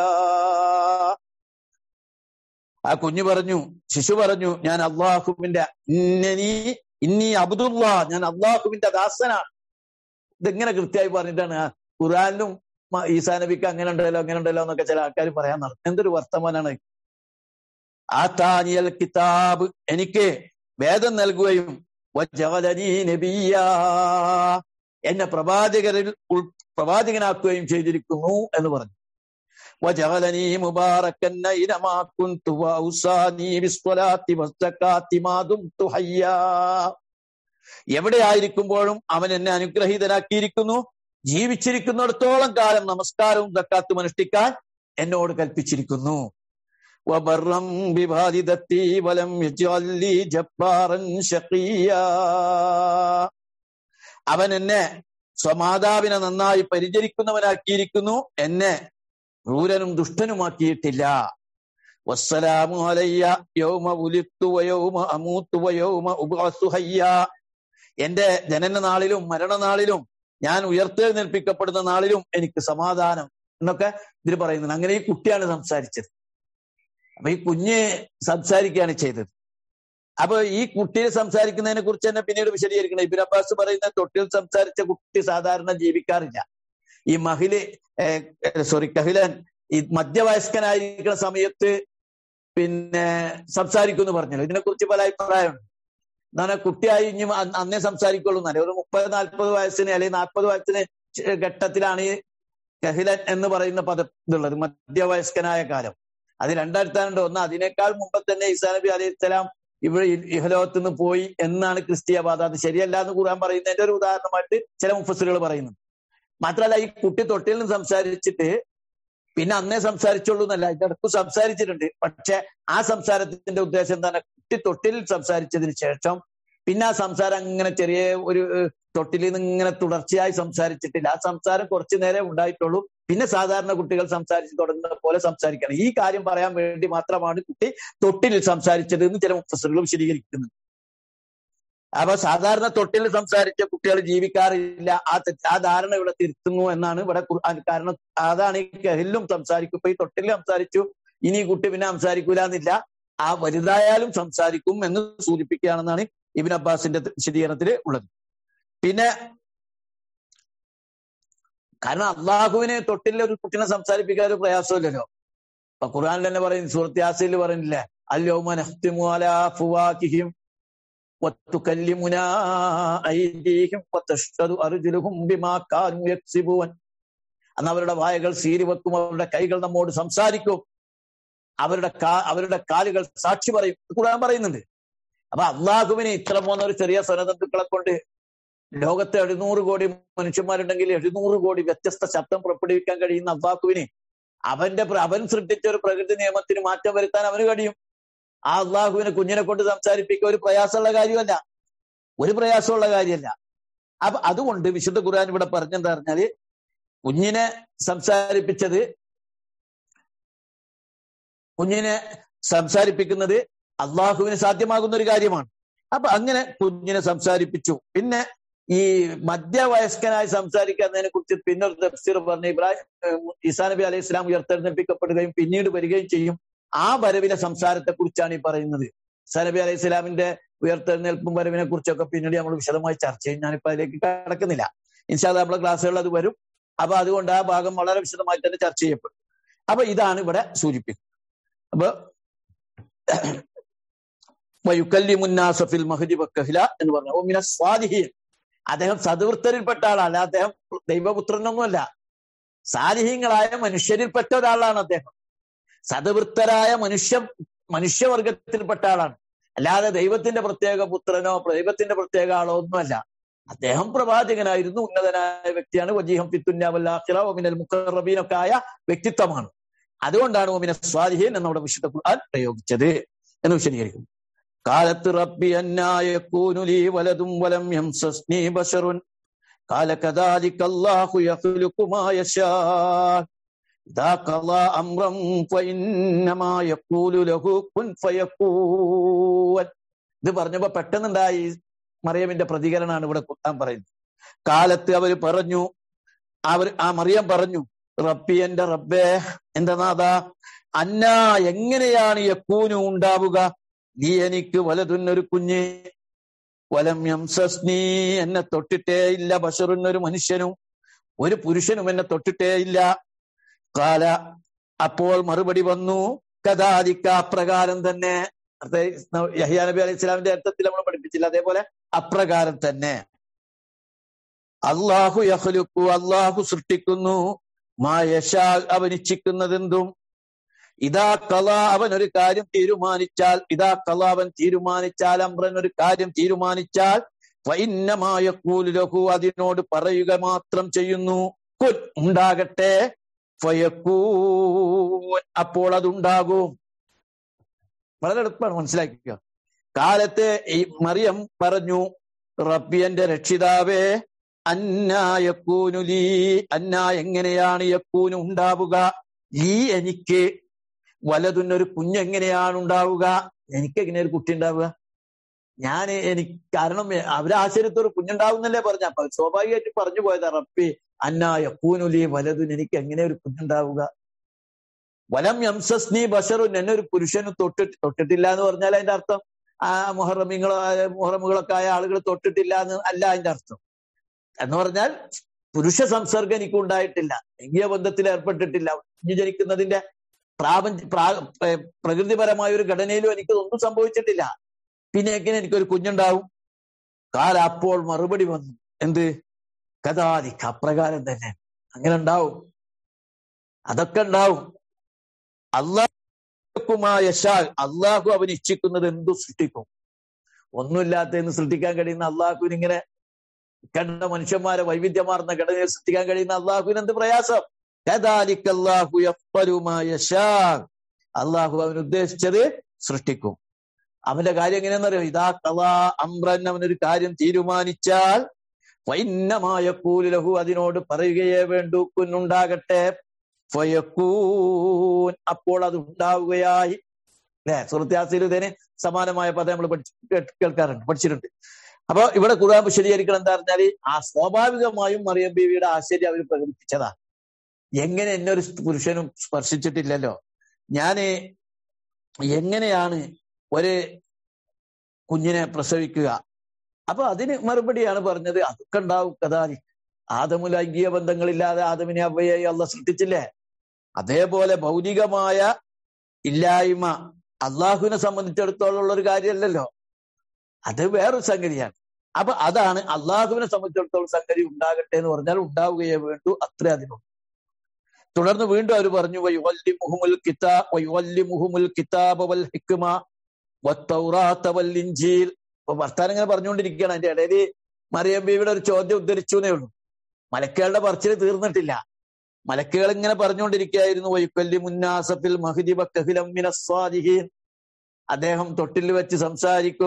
ആ കുഞ്ഞു പറഞ്ഞു ശിശു പറഞ്ഞു ഞാൻ അള്ളാഹുവിന്റെ ഇന്നനി ഇന്നി അബ്ദുല്ലാ ഞാൻ അള്ളാഹുവിന്റെ ദാസനാണ് ഇതെങ്ങനെ കൃത്യമായി പറഞ്ഞിട്ടാണ് ആ ഖുറാനിലും മ- ഈസാ നബിക്ക് അങ്ങനെ ഉണ്ടല്ലോ അങ്ങനെ ഉണ്ടല്ലോ എന്നൊക്കെ ചില ആൾക്കാർ പറയാൻ നടക്കും എന്തൊരു വർത്തമാനാണ് ആത്താനിയൽ കിതാബ് എനിക്ക് വേദം നൽകുകയും വജഅലനീ നബിയ്യാ എന്നെ പ്രവാചകരിൽ ഉൾ പ്രവാചകനാക്കുകയും ചെയ്തിരിക്കുന്നു എന്ന് പറഞ്ഞു وجعلني مباركا أينما كنت وأوصاني بالصلاة والزكاة ما دمت حيا എവിടെ ആയിരിക്കുമ്പോഴും അവൻ എന്നെ അനുഗ്രഹീതനാക്കിയിരിക്കുന്നു ജീവിച്ചിരിക്കുന്നിടത്തോളം കാലം നമസ്കാരവും ദക്കാത്തും അനുഷ്ഠിക്കാൻ എന്നോട് കൽപ്പിച്ചിരിക്കുന്നു وبرا بوالدتي ولم يجعل لي جبارا شقيا അവൻ എന്നെ സ്വമാതാവിനെ നന്നായി പരിചരിക്കുന്നവനാക്കിയിരിക്കുന്നു എന്നെ ക്രൂരനും ദുഷ്ടനുമാക്കിയിട്ടില്ല വസ്സലാമു അലയ്യ യൗമ ഉലിത്തു വയൗമ അമൂത്തു വയൗമ ഉബ്അസു ഹയ്യ എന്റെ ജനന നാളിലും മരണനാളിലും ഞാൻ ഉയർത്തെഴുന്നേൽപ്പിക്കപ്പെടുന്ന നാളിലും എനിക്ക് സമാധാനം എന്നൊക്കെ ഇതിൽ പറയുന്നുണ്ട് അങ്ങനെ ഈ കുട്ടിയാണ് സംസാരിച്ചത് അപ്പൊ ഈ കുഞ്ഞ് സംസാരിക്കുകയാണ് ചെയ്തത് അപ്പൊ ഈ കുട്ടിയെ സംസാരിക്കുന്നതിനെ കുറിച്ച് തന്നെ പിന്നീട് വിശദീകരിക്കണം ഇബിൻ അബ്ബാസ് പറയുന്ന തൊട്ടിൽ സംസാരിച്ച കുട്ടി സാധാരണ ജീവിക്കാറില്ല ഈ മഹില് സോറി കഹിലൻ ഈ മധ്യവയസ്കനായിരിക്കുന്ന സമയത്ത് പിന്നെ സംസാരിക്കുമെന്ന് പറഞ്ഞല്ലോ ഇതിനെക്കുറിച്ച് പല അഭിപ്രായമുണ്ട് എന്നാൽ കുട്ടിയായി ഇനി അ- അന്നേ സംസാരിക്കുള്ളൂ എന്നല്ല ഒരു മുപ്പത് നാൽപ്പത് വയസ്സിന് അല്ലെങ്കിൽ നാൽപ്പത് വയസ്സിന് ചെ- ഘട്ടത്തിലാണ് ഈ കഹിലൻ എന്ന് പറയുന്ന പദം ഇതുള്ളത് മധ്യവയസ്കനായ കാലം അത് രണ്ടടുത്താണ്ട് ഒന്ന് അതിനേക്കാൾ മുമ്പ് തന്നെ ഈസാ നബി അലൈഹി സ്വലാം ഇവിടെ ഇ- ഇഹലോകത്ത് നിന്ന് പോയി എന്നാണ് ക്രിസ്തീയവാദ അത് ശരിയല്ല എന്ന് ഖുർആൻ പറയുന്നതിന്റെ ഒരു ഉദാഹരണമായിട്ട് ചില മുഫസിലുകൾ പറയുന്നു മാത്രമല്ല ഈ കുട്ടി തൊട്ടിൽ നിന്ന് സംസാരിച്ചിട്ട് പിന്നെ അന്നേ സംസാരിച്ചുള്ളൂ എന്നല്ല ഇതിടക്ക് സംസാരിച്ചിട്ടുണ്ട് പക്ഷെ ആ സംസാരത്തിന്റെ ഉദ്ദേശം എന്താണ് കുട്ടി തൊട്ടിൽ സംസാരിച്ചതിന് ശേഷം പിന്നെ ആ സംസാരം അങ്ങനെ ചെറിയ ഒരു ഏഹ്, തൊട്ടിലിൽ നിന്ന് ഇങ്ങനെ തുടർച്ചയായി സംസാരിച്ചിട്ടില്ല ആ സംസാരം കുറച്ചു നേരം ഉണ്ടായിട്ടുള്ളൂ പിന്നെ സാധാരണ കുട്ടികൾ സംസാരിച്ച് തുടങ്ങുന്ന പോലെ സംസാരിക്കണം ഈ കാര്യം പറയാൻ വേണ്ടി മാത്രമാണ് കുട്ടി തൊട്ടിൽ സംസാരിച്ചത് എന്ന് ചില മുഫസറുകൾ വിശദീകരിക്കുന്നു അപ്പൊ സാധാരണ തൊട്ടിൽ സംസാരിച്ച കുട്ടികൾ ജീവിക്കാറില്ല ആ തെറ്റ് ആ ധാരണ ഇവിടെ തിരുത്തുന്നു എന്നാണ് ഇവിടെ ഖുർആൻ കാരണം അതാണ് ഈ കഹിലും സംസാരിക്കും ഇപ്പൊ ഈ തൊട്ടിൽ സംസാരിച്ചു ഇനി ഈ കുട്ടി പിന്നെ സംസാരിക്കൂല എന്നില്ല ആ വലുതായാലും സംസാരിക്കും എന്ന് സൂചിപ്പിക്കുകയാണെന്നാണ് ഇബിൻ അബ്ബാസിന്റെ വിശദീകരണത്തിൽ ഉള്ളത് പിന്നെ കാരണം അള്ളാഹുവിനെ തൊട്ടിൽ ഒരു കുട്ടിനെ സംസാരിപ്പിക്കാൻ ഒരു പ്രയാസമില്ലല്ലോ അപ്പൊ ഖുർആൻ തന്നെ പറയും സൂറത്ത് യാസീൽ പറയുന്നില്ലേ അല്യോമ നഖ്തിമു അലാ ഫുവാകിഹിം وتكلمنا أيديهم وتشهد أرجلهم بما كانوا يكسبون അന്ന് അവരുടെ വായകൾ സീരി വെക്കും അവരുടെ കൈകൾ നമ്മോട് സംസാരിക്കും അവരുടെ കാ അവരുടെ കാലുകൾ സാക്ഷി പറയും ഇത് ഖുർആൻ പറയുന്നുണ്ട് അപ്പൊ അള്ളാഹുവിനെ ഇത്ര പോകുന്ന ഒരു ചെറിയ സ്വനതന്തുക്കളെ കൊണ്ട് ലോകത്തെ എഴുന്നൂറ് കോടി മനുഷ്യന്മാരുണ്ടെങ്കിൽ എഴുന്നൂറ് കോടി വ്യത്യസ്ത ശബ്ദം പുറപ്പെടുവിക്കാൻ കഴിയുന്ന അള്ളാഹുവിന് അവന്റെ പ്ര- അവൻ സൃഷ്ടിച്ച ഒരു പ്രകൃതി നിയമത്തിന് മാറ്റം വരുത്താൻ അവന് കഴിയും ആ അള്ളാഹുവിനെ കുഞ്ഞിനെ കൊണ്ട് സംസാരിപ്പിക്കുക ഒരു പ്രയാസമുള്ള കാര്യമല്ല ഒരു പ്രയാസമുള്ള കാര്യമല്ല അപ്പൊ അതുകൊണ്ട് വിശുദ്ധ ഖുർആൻ ഇവിടെ പറഞ്ഞെന്താ പറഞ്ഞാല് കുഞ്ഞിനെ സംസാരിപ്പിച്ചത് കുഞ്ഞിനെ സംസാരിപ്പിക്കുന്നത് അള്ളാഹുവിന് സാധ്യമാകുന്ന ഒരു കാര്യമാണ് അപ്പൊ അങ്ങനെ കുഞ്ഞിനെ സംസാരിപ്പിച്ചു പിന്നെ ഈ മധ്യവയസ്കനായി സംസാരിക്കുന്നതിനെ കുറിച്ച് പിന്നെ ഒരു തഫ്സീർ പറഞ്ഞ ഇബ്രാഹിം ഈസാ നബി അലൈഹി ഇസ്ലാം ഉയർത്തെഴുന്നേൽപ്പിക്കപ്പെടുകയും പിന്നീട് വരികയും ചെയ്യും ആ വരവിലെ സംസാരത്തെ കുറിച്ചാണ് ഈ പറയുന്നത് ഈസാ നബി അലൈഹി ഇസ്ലാമിന്റെ ഉയർത്തെഴുന്നേൽപ്പും വരവിനെ കുറിച്ചൊക്കെ പിന്നീട് നമ്മൾ വിശദമായി ചർച്ച ചെയ്യും ഞാനിപ്പോ അതിലേക്ക് കടക്കുന്നില്ല ഇൻഷാല്ല നമ്മളെ ക്ലാസ്സുകളിൽ അത് വരും അപ്പൊ അതുകൊണ്ട് ആ ഭാഗം വളരെ വിശദമായി തന്നെ ചർച്ച ചെയ്യപ്പെടും അപ്പൊ ഇതാണ് ഇവിടെ സൂചിപ്പിക്കുന്നത് അപ്പൊ വയുക്കല്ലിമുന്നാസഫിൽ മഹദി വക്കഹില എന്ന് പറഞ്ഞു ഓമിന സ്വാദിഹീൻ അദ്ദേഹം സദവൃത്തരിൽപ്പെട്ട ആളല്ല അദ്ദേഹം ദൈവപുത്രനൊന്നുമല്ല സാലിഹീങ്ങളായ മനുഷ്യരിൽപ്പെട്ട ഒരാളാണ് അദ്ദേഹം സദവൃത്തരായ മനുഷ്യ മനുഷ്യവർഗത്തിൽപ്പെട്ട ആളാണ് അല്ലാതെ ദൈവത്തിന്റെ പ്രത്യേക പുത്രനോ ദൈവത്തിന്റെ പ്രത്യേക ആളോ ഒന്നുമല്ല അദ്ദേഹം പ്രവാചകനായിരുന്നു ഉന്നതനായ വ്യക്തിയാണ് വജീഹം ഫിത്തുന്യാവല്ലാഖിറ ഒമിനൽ മുഖറബീനൊക്കെ ആയ വ്യക്തിത്വമാണ് അതുകൊണ്ടാണ് ഒമിന സ്വാദിഹീൻ എന്നവിടെ വിശുദ്ധ ഖുർആൻ പ്രയോഗിച്ചത് എന്ന് വിശദീകരിക്കുന്നു കാലത്ത് റബ്ബി അന്നായൂനുലി വലതും വലം യംസസ്നി ബഷറുൻ قال كذلك الله يخلق ما يشاء إذا قضى أمرا فإنما يقول له كن فيكون ഇത് പറഞ്ഞപ്പോ പെട്ടെന്നുണ്ടായി മറിയമിന്റെ പ്രതികരണമാണ് ഇവിടെ ഖുർആൻ പറയുന്നത് കാലത്ത് അവർ പറഞ്ഞു അവർ ആ മറിയം പറഞ്ഞു റബ്ബി എന്റെ റബ്ബേ എന്റെ നാഥ അന്ന എങ്ങനെയാണ് യക്കൂനു ഉണ്ടാവുക നീ എനിക്ക് വലതുന്നൊരു കുഞ്ഞ് വലം യംസസ്നീ എന്നെ തൊട്ടിട്ടേ ഇല്ല ബഷറുന്നൊരു മനുഷ്യനും ഒരു പുരുഷനും എന്നെ തൊട്ടിട്ടേ ഇല്ല കാല അപ്പോൾ മറുപടി വന്നു കഥാദിക്ക അപ്രകാരം തന്നെ യഹിയാ നബി അലൈഹി ഇസ്ലാമിന്റെ അർത്ഥത്തിൽ നമ്മൾ പഠിപ്പിച്ചില്ല അതേപോലെ അപ്രകാരം തന്നെ അള്ളാഹു യഹ്ലുക്കു അള്ളാഹു സൃഷ്ടിക്കുന്നു മായശാ അവനിച്ഛിക്കുന്നതെന്തും ഇതാ കല അവൻ ഒരു കാര്യം തീരുമാനിച്ചാൽ ഇതാ കല അവൻ തീരുമാനിച്ചാൽ അമ്രൻ ഒരു കാര്യം തീരുമാനിച്ചാൽ വൈന്നമായ കൂലുലഹു അതിനോട് പറയുക മാത്രം ചെയ്യുന്നു കുൻ ഉണ്ടാകട്ടെ ഫയക്കൂൻ അപ്പോൾ അതുണ്ടാകും വളരെ എളുപ്പമാണ് മനസ്സിലാക്കുക കാലത്തെ ഈ മറിയം പറഞ്ഞു റബ്ബി എന്റെ രക്ഷിതാവേ അന്നായക്കൂനുലീ അന്ന എങ്ങനെയാണ് യക്കൂന് ഉണ്ടാവുക ലീ എനിക്ക് വലതുന്നൊരു കുഞ്ഞെങ്ങനെയാണ് ഉണ്ടാവുക എനിക്ക് എങ്ങനെ ഒരു കുട്ടി ഉണ്ടാവുക ഞാൻ എനിക്ക് കാരണം അവരാശ്ചര്യത്തൊരു കുഞ്ഞുണ്ടാവുന്നല്ലേ പറഞ്ഞ അപ്പൊ സ്വാഭാവികമായിട്ട് പറഞ്ഞു പോയതാ റബ്ബി അന്നായ കൂനുലി വലതുൻ എനിക്ക് എങ്ങനെ ഒരു കുഞ്ഞുണ്ടാവുക വലം യംസസ്നി ബഷറുൻ എന്നെ ഒരു പുരുഷന് തൊട്ടിട്ട് തൊട്ടിട്ടില്ല എന്ന് പറഞ്ഞാൽ അതിന്റെ അർത്ഥം ആ മുഹറമിങ്ങളോ മുഹറമുകളൊക്കെ ആയ ആളുകൾ തൊട്ടിട്ടില്ല എന്ന് അല്ല അതിന്റെ അർത്ഥം എന്ന് പറഞ്ഞാൽ പുരുഷ സംസർഗം എനിക്ക് ഉണ്ടായിട്ടില്ല ലൈംഗിക ബന്ധത്തിൽ ഏർപ്പെട്ടിട്ടില്ല കുഞ്ഞു ജനിക്കുന്നതിന്റെ പ്രാപഞ്ച പ്രകൃതിപരമായ ഒരു ഘടനയിലും എനിക്കതൊന്നും സംഭവിച്ചിട്ടില്ല പിന്നെ എങ്ങനെ എനിക്കൊരു കുഞ്ഞുണ്ടാവും കാല അപ്പോൾ മറുപടി വന്നു എന്ത് കഥാതിക്ക് അപ്രകാരം തന്നെ അങ്ങനെ ഉണ്ടാവും അതൊക്കെ ഉണ്ടാവും അള്ളാഹുമായശാൽ അള്ളാഹു അവൻ ഇച്ഛിക്കുന്നത് എന്തു സൃഷ്ടിക്കും ഒന്നുമില്ലാത്തതെന്ന് സൃഷ്ടിക്കാൻ കഴിയുന്ന അള്ളാഹുവിന് ഇങ്ങനെ കണ്ട മനുഷ്യന്മാരെ വൈവിധ്യമാർന്ന ഘടനയെ സൃഷ്ടിക്കാൻ കഴിയുന്ന അള്ളാഹുവിന് എന്ത് പ്രയാസം അള്ളാഹു അവൻ ഉദ്ദേശിച്ചത് സൃഷ്ടിക്കും അവന്റെ കാര്യം എങ്ങനെയാണെന്നറിയോ ഇതാ കലാ അമ്രൻ അവനൊരു കാര്യം തീരുമാനിച്ചാൽ വൈന്നമായ കൂലഹു അതിനോട് പറയുകയേ വേണ്ടു കുന്നുണ്ടാകട്ടെ ഫയക്കൂൻ അപ്പോൾ അത് ഉണ്ടാവുകയായി അല്ലെ സുഹൃത്യാസിൽ ഇതിന് സമാനമായ പദം നമ്മൾ പഠിച്ച് കേൾക്കാറുണ്ട് പഠിച്ചിട്ടുണ്ട് അപ്പൊ ഇവിടെ ഖുർആൻ വിശദീകരിക്കണം എന്താ പറഞ്ഞാല് ആ സ്വാഭാവികമായും മറിയം ബീവിയുടെ ആശ്ചര്യം അവർ പ്രകടിപ്പിച്ചതാ എങ്ങനെ എന്നെ ഒരു പുരുഷനും സ്പർശിച്ചിട്ടില്ലല്ലോ ഞാന് എങ്ങനെയാണ് ഒരു കുഞ്ഞിനെ പ്രസവിക്കുക അപ്പൊ അതിന് മറുപടിയാണ് പറഞ്ഞത് അതൊക്കെ ഉണ്ടാവും കഥാലി ആദമു ലൈംഗിക ബന്ധങ്ങളില്ലാതെ ആദമിനെ അവയായി അള്ള സൃഷ്ടിച്ചില്ലേ അതേപോലെ ഭൗതികമായ ഇല്ലായ്മ അള്ളാഹുവിനെ സംബന്ധിച്ചിടത്തോളം ഉള്ള ഒരു കാര്യമല്ലല്ലോ അത് വേറൊരു സംഗതിയാണ് അപ്പൊ അതാണ് അള്ളാഹുവിനെ സംബന്ധിച്ചിടത്തോളം സംഗതി ഉണ്ടാകട്ടെ എന്ന് പറഞ്ഞാൽ ഉണ്ടാവുകയേ വേണ്ടു അത്ര അതിനുണ്ട് തുടർന്ന് വീണ്ടും അവർ പറഞ്ഞു വൈവല്ലി മുഹമുൽ കിതാ വൈവല്ലി മുഹമുൽ കിതാബ് വൽ ഹിക്മ വത്തൗറാത്ത വൽ ഇഞ്ചീൽ അപ്പൊ ഭർത്താൻ ഇങ്ങനെ പറഞ്ഞുകൊണ്ടിരിക്കുകയാണ് അതിന്റെ ഇടയിൽ മറിയം ബീവിയുടെ ഒരു ചോദ്യം ഉദ്ധരിച്ചു എന്നേ ഉള്ളൂ മലക്കുകളുടെ പറച്ചിൽ തീർന്നിട്ടില്ല മലക്കുകൾ ഇങ്ങനെ പറഞ്ഞുകൊണ്ടിരിക്കുകയായിരുന്നു വൈക്കല്ലി മുന്നാസഫിൽ മഹിദിബ കഹിലം മിനസ്വാദിഹീൻ അദ്ദേഹം തൊട്ടിൽ വെച്ച് സംസാരിക്കും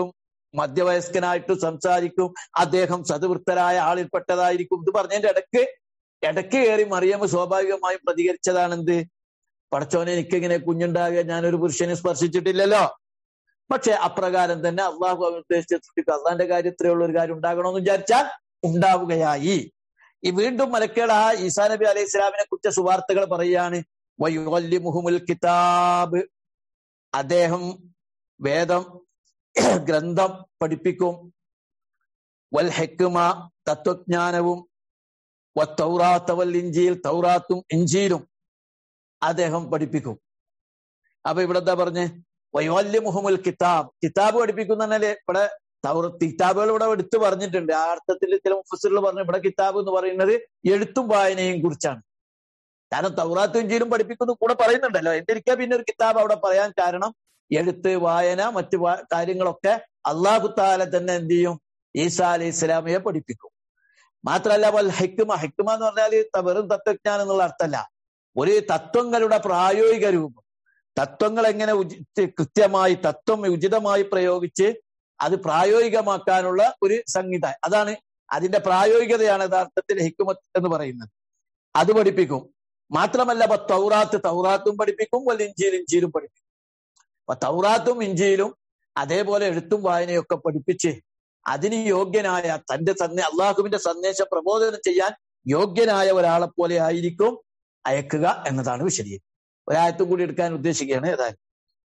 മധ്യവയസ്കനായിട്ട് സംസാരിക്കും അദ്ദേഹം സതുവൃത്തരായ ആളിൽപ്പെട്ടതായിരിക്കും ഇത് പറഞ്ഞതിന്റെ ഇടയ്ക്ക് ഇടയ്ക്ക് കയറി മറിയമ്മ സ്വാഭാവികമായും പ്രതികരിച്ചതാണെന്ത് പടച്ചോനെ എനിക്കിങ്ങനെ കുഞ്ഞുണ്ടാകുക ഞാനൊരു പുരുഷനെ സ്പർശിച്ചിട്ടില്ലല്ലോ പക്ഷെ അപ്രകാരം തന്നെ അള്ളാഹു ഉദ്ദേശിച്ച സൃഷ്ടിക്കും അള്ളാന്റെ കാര്യത്തിലുള്ള ഒരു കാര്യം ഉണ്ടാകണമെന്ന് വിചാരിച്ചാൽ ഉണ്ടാവുകയായി ഈ വീണ്ടും മലക്കേള ഈസാ നബി അലൈഹി സ്വലാമിനെ കുറിച്ച സുവാർത്തകൾ പറയുകയാണ് വയുവല്ലിമുഹുമുൽ കിതാബ് അദ്ദേഹം വേദം ഗ്രന്ഥം പഠിപ്പിക്കും വൽ ഹെക്കുമ തത്വജ്ഞാനവും തൗറാത്ത വൽ ഇഞ്ചിയിൽ തൗറാത്തും ഇഞ്ചിയിലും അദ്ദേഹം പഠിപ്പിക്കും അപ്പൊ ഇവിടെ എന്താ പറഞ്ഞ് വൈവല്യ മുഹമ്മൽ കിതാബ് കിതാബ് പഠിപ്പിക്കുന്നല്ലേ ഇവിടെ തൗറ കിതാബുകൾ ഇവിടെ എടുത്തു പറഞ്ഞിട്ടുണ്ട് ആ അർത്ഥത്തിൽ ചില മുഫസറുകൾ പറഞ്ഞു ഇവിടെ കിതാബ് എന്ന് പറയുന്നത് എഴുത്തും വായനയും കുറിച്ചാണ് കാരണം തൗറാത്തും ഇഞ്ചിയിലും പഠിപ്പിക്കുന്നു കൂടെ പറയുന്നുണ്ടല്ലോ എന്തിരിക്കാ പിന്നെ ഒരു കിതാബ് അവിടെ പറയാൻ കാരണം എഴുത്ത് വായന മറ്റു കാര്യങ്ങളൊക്കെ അള്ളാഹു താല തന്നെ എന്ത് ചെയ്യും ഈസാ അലൈഹി ഇസ്ലാമിയെ പഠിപ്പിക്കും മാത്രല്ല വൽ ഹെക്കുമ ഹെക്കുമ എന്ന് പറഞ്ഞാൽ വെറും തത്വജ്ഞാനം എന്നുള്ള അർത്ഥമല്ല ഒരു തത്വങ്ങളുടെ പ്രായോഗിക രൂപം തത്വങ്ങൾ എങ്ങനെ കൃത്യമായി തത്വം ഉചിതമായി പ്രയോഗിച്ച് അത് പ്രായോഗികമാക്കാനുള്ള ഒരു സംഹിത അതാണ് അതിന്റെ പ്രായോഗികതയാണ് യഥാർത്ഥത്തിൽ ഹിക്കുമത്ത് എന്ന് പറയുന്നത് അത് പഠിപ്പിക്കും മാത്രമല്ല ഇപ്പൊ തൗറാത്ത് തൗറാത്തും പഠിപ്പിക്കും വല്ല ഇഞ്ചിയിലും ഇഞ്ചിയിലും പഠിപ്പിക്കും അപ്പൊ തൗറാത്തും ഇഞ്ചിയിലും അതേപോലെ എഴുത്തും വായനയും ഒക്കെ പഠിപ്പിച്ച് അതിന് യോഗ്യനായ തന്റെ സന്ദേ അള്ളാഹുവിന്റെ സന്ദേശം പ്രബോധനം ചെയ്യാൻ യോഗ്യനായ ഒരാളെ പോലെ ആയിരിക്കും അയക്കുക എന്നതാണ് വിശദീകരണം ഒരായത്തും കൂടി എടുക്കാൻ ഉദ്ദേശിക്കുകയാണ് ഏതായാലും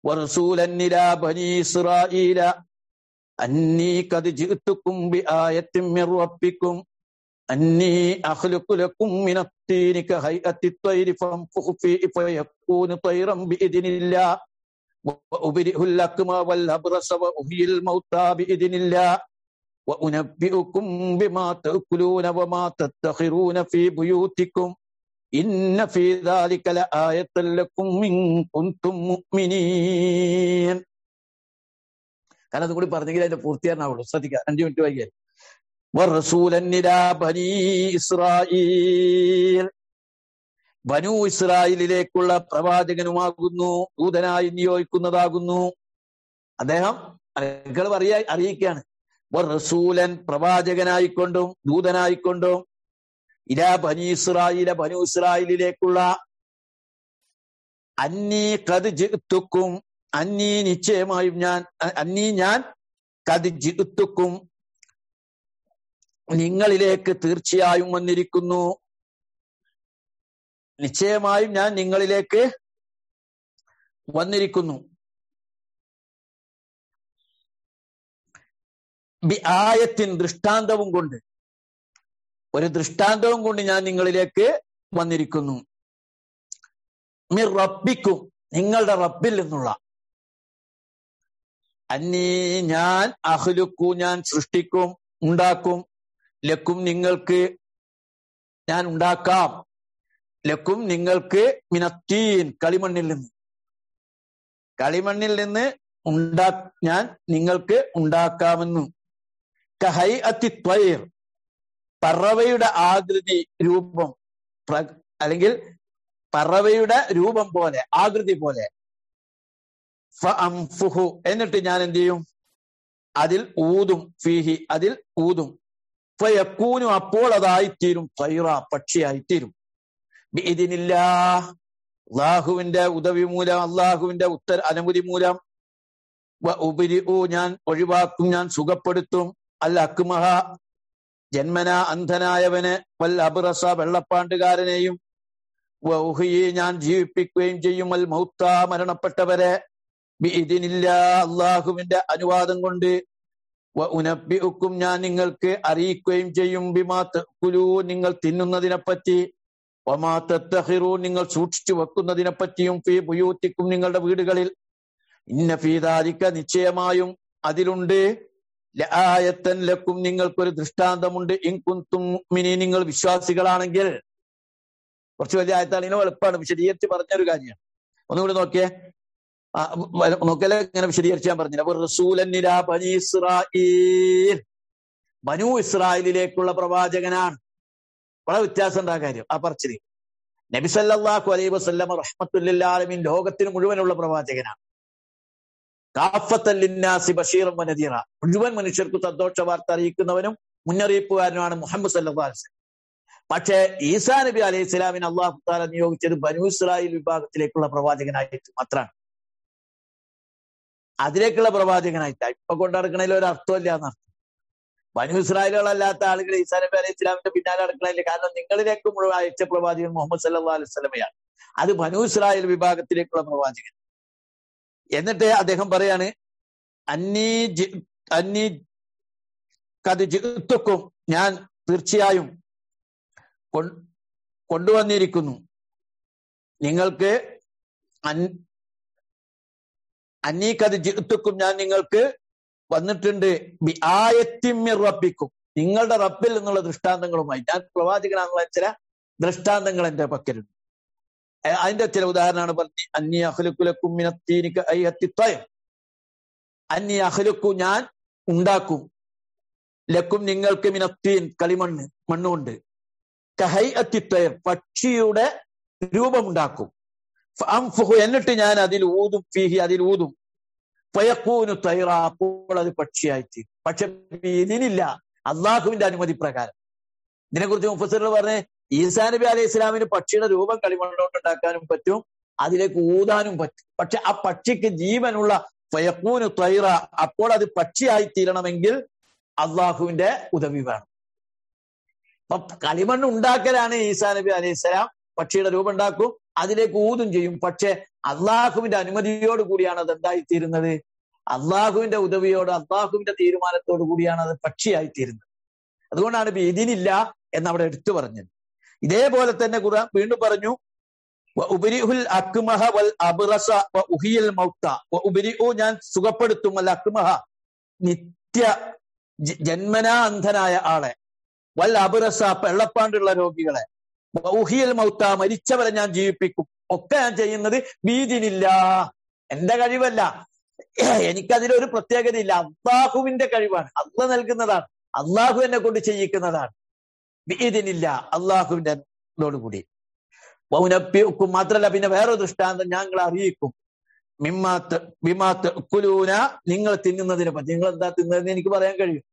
അന്നീ കത് ജിത്തുക്കും റബ്ബിക്കും അന്നീ അഖ്ലുഖു ലക്കും മിനത്തീനി കഹൈഅത്തി ത്വയ്രി ഫൻഫുഖു ഫീഹി ഫയകൂനു ത്വയ്റൻ ബിഇദ്നില്ലാ وأبرئ الأكمى والأبرص وأحيي الموتى بإذن الله وأنبئكم بما تأكلون وما تدخرون في بيوتكم إن في ذلك لآية لكم إن كنتم مؤمنين കാരണം അതും കൂടി പറഞ്ഞെങ്കിൽ അതിന്റെ പൂർത്തിയാണാവുള്ളൂ ശ്രദ്ധിക്കുക അഞ്ചു മിനിറ്റ് വൈകിയാൽ ഇസ്രായേൽ ബനു ഇസ്രായേലിലേക്കുള്ള പ്രവാചകനുമാകുന്നു ദൂതനായി നിയോഗിക്കുന്നതാകുന്നു അദ്ദേഹം അയാൾ അറിയ അറിയിക്കുകയാണ് റസൂലൻ പ്രവാചകനായിക്കൊണ്ടും ദൂതനായിക്കൊണ്ടും ഇലാ ബനി ഇസ്രായില ബനു ഇസ്രായേലിലേക്കുള്ള അന്നീ കത് ജിത്തുക്കും അന്നീ നിശ്ചയമായും ഞാൻ അന്നീ ഞാൻ കത് ജിത്തുക്കും നിങ്ങളിലേക്ക് തീർച്ചയായും വന്നിരിക്കുന്നു നിശ്ചയമായും ഞാൻ നിങ്ങളിലേക്ക് വന്നിരിക്കുന്നു ബി ആയത്തിൻ ദൃഷ്ടാന്തവും കൊണ്ട് ഒരു ദൃഷ്ടാന്തവും കൊണ്ട് ഞാൻ നിങ്ങളിലേക്ക് വന്നിരിക്കുന്നു മിർ റബ്ബിക്കും നിങ്ങളുടെ റബ്ബിൽ നിന്നുള്ള അന്നീ ഞാൻ അഹ്ലുക്കു ഞാൻ സൃഷ്ടിക്കും ഉണ്ടാക്കും ലക്കും നിങ്ങൾക്ക് ഞാൻ ഉണ്ടാക്കാം ലക്കും നിങ്ങൾക്ക് മിനത്തീൻ കളിമണ്ണിൽ നിന്ന് കളിമണ്ണിൽ നിന്ന് ഉണ്ടാ ഞാൻ നിങ്ങൾക്ക് ഉണ്ടാക്കാമെന്നും കഹൈ അത്തി ത്വയർ പറവയുടെ ആകൃതി രൂപം അല്ലെങ്കിൽ പറവയുടെ രൂപം പോലെ ആകൃതി പോലെ ഫുഹു എന്നിട്ട് ഞാൻ എന്ത് ചെയ്യും അതിൽ ഊതും ഫീഹി അതിൽ ഊതും ഫയക്കൂനും അപ്പോൾ അതായിത്തീരും ഫൈറ പക്ഷിയായിത്തീരും ഇതിനില്ല അള്ളാഹുവിന്റെ ഉദവി മൂലം അള്ളാഹുവിന്റെ ഉത്തര അനുമതി മൂലം ഉപരി ഞാൻ ഒഴിവാക്കും ഞാൻ സുഖപ്പെടുത്തും അൽ അക്മഹ ജന്മന അന്ധനായവന് വൽ അബ്റസ വെള്ളപ്പാണ്ടുകാരനെയും വൗഹിയെ ഞാൻ ജീവിപ്പിക്കുകയും ചെയ്യും അൽ മൗത്ത മരണപ്പെട്ടവരെ ഇതിനില്ല അള്ളാഹുവിന്റെ അനുവാദം കൊണ്ട് ഉനബിക്കും ഞാൻ നിങ്ങൾക്ക് അറിയിക്കുകയും ചെയ്യും ബിമാ കുലു നിങ്ങൾ തിന്നുന്നതിനെ പറ്റി ഒമാ തത്തഹിറു നിങ്ങൾ സൂക്ഷിച്ചു വെക്കുന്നതിനെ പറ്റിയും ഫീ ബുയൂത്തിക്കും നിങ്ങളുടെ വീടുകളിൽ ഇന്ന ഫീദാലിക്ക നിശ്ചയമായും അതിലുണ്ട് ലആയത്തൻ ലക്കും നിങ്ങൾക്കൊരു ദൃഷ്ടാന്തമുണ്ട് ഇൻകുന്തും മിനി നിങ്ങൾ വിശ്വാസികളാണെങ്കിൽ കുറച്ച് വലിയ ആയത്താണ് ഇതിന് എളുപ്പമാണ് വിശദീകരിച്ച് പറഞ്ഞൊരു കാര്യമാണ് ഒന്നുകൂടി നോക്കിയേ നോക്കിയാലേ ഇങ്ങനെ വിശദീകരിച്ച് ഞാൻ പറഞ്ഞില്ല അപ്പൊ റസൂലന്നിലാ ബനി ഇസ്രായേൽ ബനു ഇസ്രായേലിലേക്കുള്ള പ്രവാചകനാണ് വളരെ വ്യത്യാസം ഉണ്ടാ കാര്യം ആ പറച്ചില് നബി സല്ലല്ലാഹു അലൈഹി വസല്ലമ റഹ്മത്തുല്ലാലമിൻ ലോകത്തിന് മുഴുവനുള്ള പ്രവാചകനാണ് കാഫത്തല്ലിന്നാസി ബഷീറും വനദീറ മുഴുവൻ മനുഷ്യർക്ക് സന്തോഷ വാർത്ത അറിയിക്കുന്നവനും മുന്നറിയിപ്പുകാരനുമാണ് മുഹമ്മദ് സല്ലാസ് പക്ഷേ ഈസാ നബി അലൈഹി സ്വലാമിന് അള്ളാഹു താല നിയോഗിച്ചത് ബനു ഇസ്രായേൽ വിഭാഗത്തിലേക്കുള്ള പ്രവാചകനായിട്ട് മാത്രമാണ് അതിലേക്കുള്ള പ്രവാചകനായിട്ടാ ഇപ്പൊ കൊണ്ടടക്കണതിൽ ഒരു അർത്ഥമില്ല എന്നർത്ഥം ബനു ഇസ്രായേലുകളല്ലാത്ത ആളുകൾ ഈസാ നബി അലൈഹി സ്വലാമിന്റെ പിന്നാലെ നടക്കണില്ല കാരണം നിങ്ങളിലേക്ക് മുഴുവൻ അയച്ച പ്രവാചകൻ മുഹമ്മദ് സല്ലാ അലൈഹി സ്വലമയാണ് അത് ബനു ഇസ്രായേൽ വിഭാഗത്തിലേക്കുള്ള പ്രവാചകൻ എന്നിട്ട് അദ്ദേഹം പറയാണ് അന്നീ അന്നീ കത് ജിത്തുക്കും ഞാൻ തീർച്ചയായും കൊണ്ടുവന്നിരിക്കുന്നു നിങ്ങൾക്ക് അന്നീക്കത് ജിത്തുക്കും ഞാൻ നിങ്ങൾക്ക് വന്നിട്ടുണ്ട് ബി ആയത്തിമ്മിർ റബ്ബിക്കും നിങ്ങളുടെ റബ്ബിൽ നിന്നുള്ള ദൃഷ്ടാന്തങ്ങളുമായി ഞാൻ പ്രവാചകനാണെന്നുള്ള ചില ദൃഷ്ടാന്തങ്ങൾ എന്റെ പക്കലുണ്ട് അതിന്റെ ചില ഉദാഹരണമാണ് പറഞ്ഞ് അന്നി അഹ്ലുക്കുലക്കും മിനത്തീനിക്ക് അയ്യത്തിത്തയം അന്നി അഹ്ലുക്കു ഞാൻ ഉണ്ടാക്കും ലക്കും നിങ്ങൾക്ക് മിനത്തീൻ കളിമണ്ണ് മണ്ണുകൊണ്ട് കഹൈ അത്തിത്തയം പക്ഷിയുടെ രൂപമുണ്ടാക്കും അംഫുഹു എന്നിട്ട് ഞാൻ അതിൽ ഊതും ഫീഹി അതിൽ ഊതും പയക്കൂനു തൈറ അപ്പോൾ അത് പക്ഷിയായിട്ട് പക്ഷെ ഇതിനില്ല അള്ളാഹുവിന്റെ അനുമതി പ്രകാരം ഇതിനെക്കുറിച്ച് മുഫസർ പറഞ്ഞേ ഈസാ നബി അലൈഹി ഇസ്ലാമിന് പക്ഷിയുടെ രൂപം കളിമണ്ണുകൊണ്ട് ഉണ്ടാക്കാനും പറ്റും അതിലേക്ക് ഊതാനും പറ്റും പക്ഷെ ആ പക്ഷിക്ക് ജീവനുള്ള ഫയക്കൂനു തൈറ അപ്പോൾ അത് പക്ഷിയായി തീരണമെങ്കിൽ അള്ളാഹുവിന്റെ ഉദവി വേണം അപ്പൊ കളിമണ്ണ് ഉണ്ടാക്കലാണ് ഈസാ നബി അലൈഹി സ്വലാം പക്ഷിയുടെ രൂപം ഉണ്ടാക്കും അതിലേക്ക് ഊതും ചെയ്യും പക്ഷെ അള്ളാഹുവിന്റെ അനുമതിയോട് കൂടിയാണ് അത് എന്തായിത്തീരുന്നത് അള്ളാഹുവിന്റെ ഉദവിയോട് അള്ളാഹുവിന്റെ തീരുമാനത്തോടു കൂടിയാണ് അത് പക്ഷിയായിത്തീരുന്നത് അതുകൊണ്ടാണ് ഇതിനില്ല എന്ന് അവിടെ എടുത്തു പറഞ്ഞത് ഇതേപോലെ തന്നെ ഖുർആൻ വീണ്ടും പറഞ്ഞു ഉപരിഹുൽ അക്മഹ വൽ അബ്റസ വ ഉഹിയൽ മൗത്ത വ ഉപരിഉ ഞാൻ സുഖപ്പെടുത്തും അൽ അക്മഹ നിത്യ ജന്മനാ അന്ധനായ ആളെ വൽ അബ്റസ വെള്ളപ്പാണ്ടുള്ള രോഗികളെ ഉഹിയൽ മൗത്ത മരിച്ചവരെ ഞാൻ ജീവിപ്പിക്കും ഒക്കെ ഞാൻ ചെയ്യുന്നത് വീതിനില്ല എന്റെ കഴിവല്ല എനിക്കതിലൊരു പ്രത്യേകതയില്ല അള്ളാഹുവിന്റെ കഴിവാണ് അള്ള നൽകുന്നതാണ് അള്ളാഹു എന്നെ കൊണ്ട് ചെയ്യിക്കുന്നതാണ് ഇതിനില്ല അള്ളാഹുവിന്റെ കൂടി വൗനപ്പിക്കും മാത്രല്ല പിന്നെ വേറെ ദൃഷ്ടാന്തം ഞങ്ങൾ അറിയിക്കും മിമ്മാത്ത് ബിമാത്ത് കുലൂന നിങ്ങൾ തിന്നുന്നതിനെ പറ്റി നിങ്ങൾ എന്താ തിന്നതെന്ന് എനിക്ക് പറയാൻ കഴിയും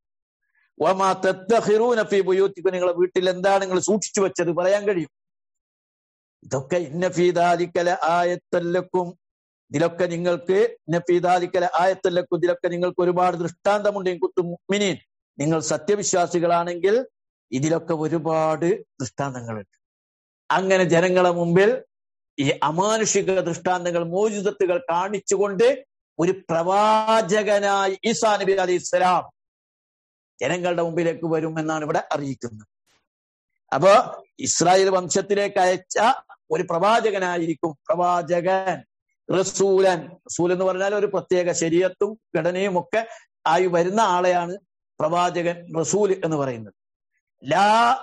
ബുയൂത്തിക്കും നിങ്ങളെ വീട്ടിൽ എന്താണ് നിങ്ങൾ സൂക്ഷിച്ചു വെച്ചത് പറയാൻ കഴിയും ഇതൊക്കെ ഇന്നഫീദാലിക്കല ആയത്തല്ലക്കും ഇതിലൊക്കെ നിങ്ങൾക്ക് ഇന്നഫീദാലിക്കല ആയത്തല്ലക്കും ഇതിലൊക്കെ നിങ്ങൾക്ക് ഒരുപാട് ദൃഷ്ടാന്തമുണ്ട് കുത്തു മിനീൻ നിങ്ങൾ സത്യവിശ്വാസികളാണെങ്കിൽ ഇതിലൊക്കെ ഒരുപാട് ദൃഷ്ടാന്തങ്ങളുണ്ട് അങ്ങനെ ജനങ്ങളെ മുമ്പിൽ ഈ അമാനുഷിക ദൃഷ്ടാന്തങ്ങൾ മോചിതത്തുകൾ കാണിച്ചുകൊണ്ട് ഒരു പ്രവാചകനായി ഈസാ നബി അലൈഹി സ്വലാം ജനങ്ങളുടെ മുമ്പിലേക്ക് വരും എന്നാണ് ഇവിടെ അറിയിക്കുന്നത് അപ്പോ ഇസ്രായേൽ വംശത്തിലേക്ക് അയച്ച ഒരു പ്രവാചകനായിരിക്കും പ്രവാചകൻ റസൂലൻ റസൂൽ എന്ന് പറഞ്ഞാൽ ഒരു പ്രത്യേക ശരീരത്തും ഘടനയും ഒക്കെ ആയി വരുന്ന ആളെയാണ് പ്രവാചകൻ റസൂൽ എന്ന് പറയുന്നത് എല്ലാ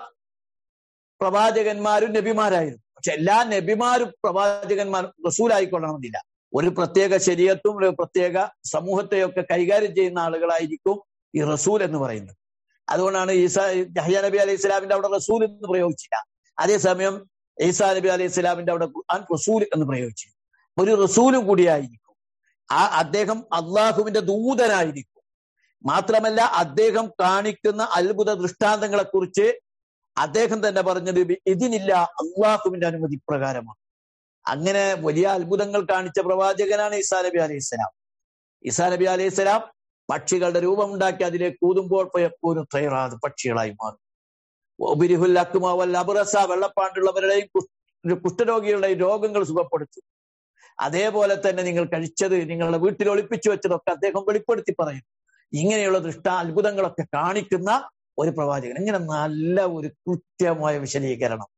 പ്രവാചകന്മാരും നബിമാരായിരുന്നു പക്ഷെ എല്ലാ നബിമാരും പ്രവാചകന്മാരും റസൂലായിക്കൊള്ളണമെന്നില്ല ഒരു പ്രത്യേക ശരീരത്തും ഒരു പ്രത്യേക സമൂഹത്തെയൊക്കെ കൈകാര്യം ചെയ്യുന്ന ആളുകളായിരിക്കും ഈ റസൂൽ എന്ന് പറയുന്നത് അതുകൊണ്ടാണ് ഈസാ ജഹ്യ നബി അലൈഹി സ്വലാമിന്റെ അവിടെ റസൂൽ എന്ന് പ്രയോഗിച്ചില്ല അതേസമയം ഈസാ നബി അലൈഹി സ്വലാമിന്റെ അവിടെ ഖുർആൻ റസൂൽ എന്ന് പ്രയോഗിച്ചു ഒരു റസൂലും കൂടിയായിരിക്കും ആ അദ്ദേഹം അള്ളാഹുവിന്റെ ദൂതനായിരിക്കും മാത്രമല്ല അദ്ദേഹം കാണിക്കുന്ന അത്ഭുത ദൃഷ്ടാന്തങ്ങളെ കുറിച്ച് അദ്ദേഹം തന്നെ പറഞ്ഞത് ഇതിനില്ല അള്ളാഹുവിന്റെ അനുമതി പ്രകാരമാണ് അങ്ങനെ വലിയ അത്ഭുതങ്ങൾ കാണിച്ച പ്രവാചകനാണ് ഈസാ നബി അലൈഹി സ്വലാം ഈസാ നബി അലൈഹി സ്വലാം പക്ഷികളുടെ രൂപമുണ്ടാക്കി അതിലേക്ക് കൂതുമ്പോൾ പോയപ്പോലും തയ്യാറാത് പക്ഷികളായി മാറും ഒബിരിഹുൽ അക്കുമാവൽ അബുറസ വെള്ളപ്പാണ്ടുള്ളവരുടെയും കുഷ്ഠരോഗികളുടെയും രോഗങ്ങൾ സുഖപ്പെടുത്തും അതേപോലെ തന്നെ നിങ്ങൾ കഴിച്ചത് നിങ്ങളുടെ വീട്ടിൽ ഒളിപ്പിച്ചു വെച്ചതൊക്കെ അദ്ദേഹം വെളിപ്പെടുത്തി പറയും ഇങ്ങനെയുള്ള ദൃഷ്ട അത്ഭുതങ്ങളൊക്കെ കാണിക്കുന്ന ഒരു പ്രവാചകൻ ഇങ്ങനെ നല്ല ഒരു കൃത്യമായ വിശദീകരണം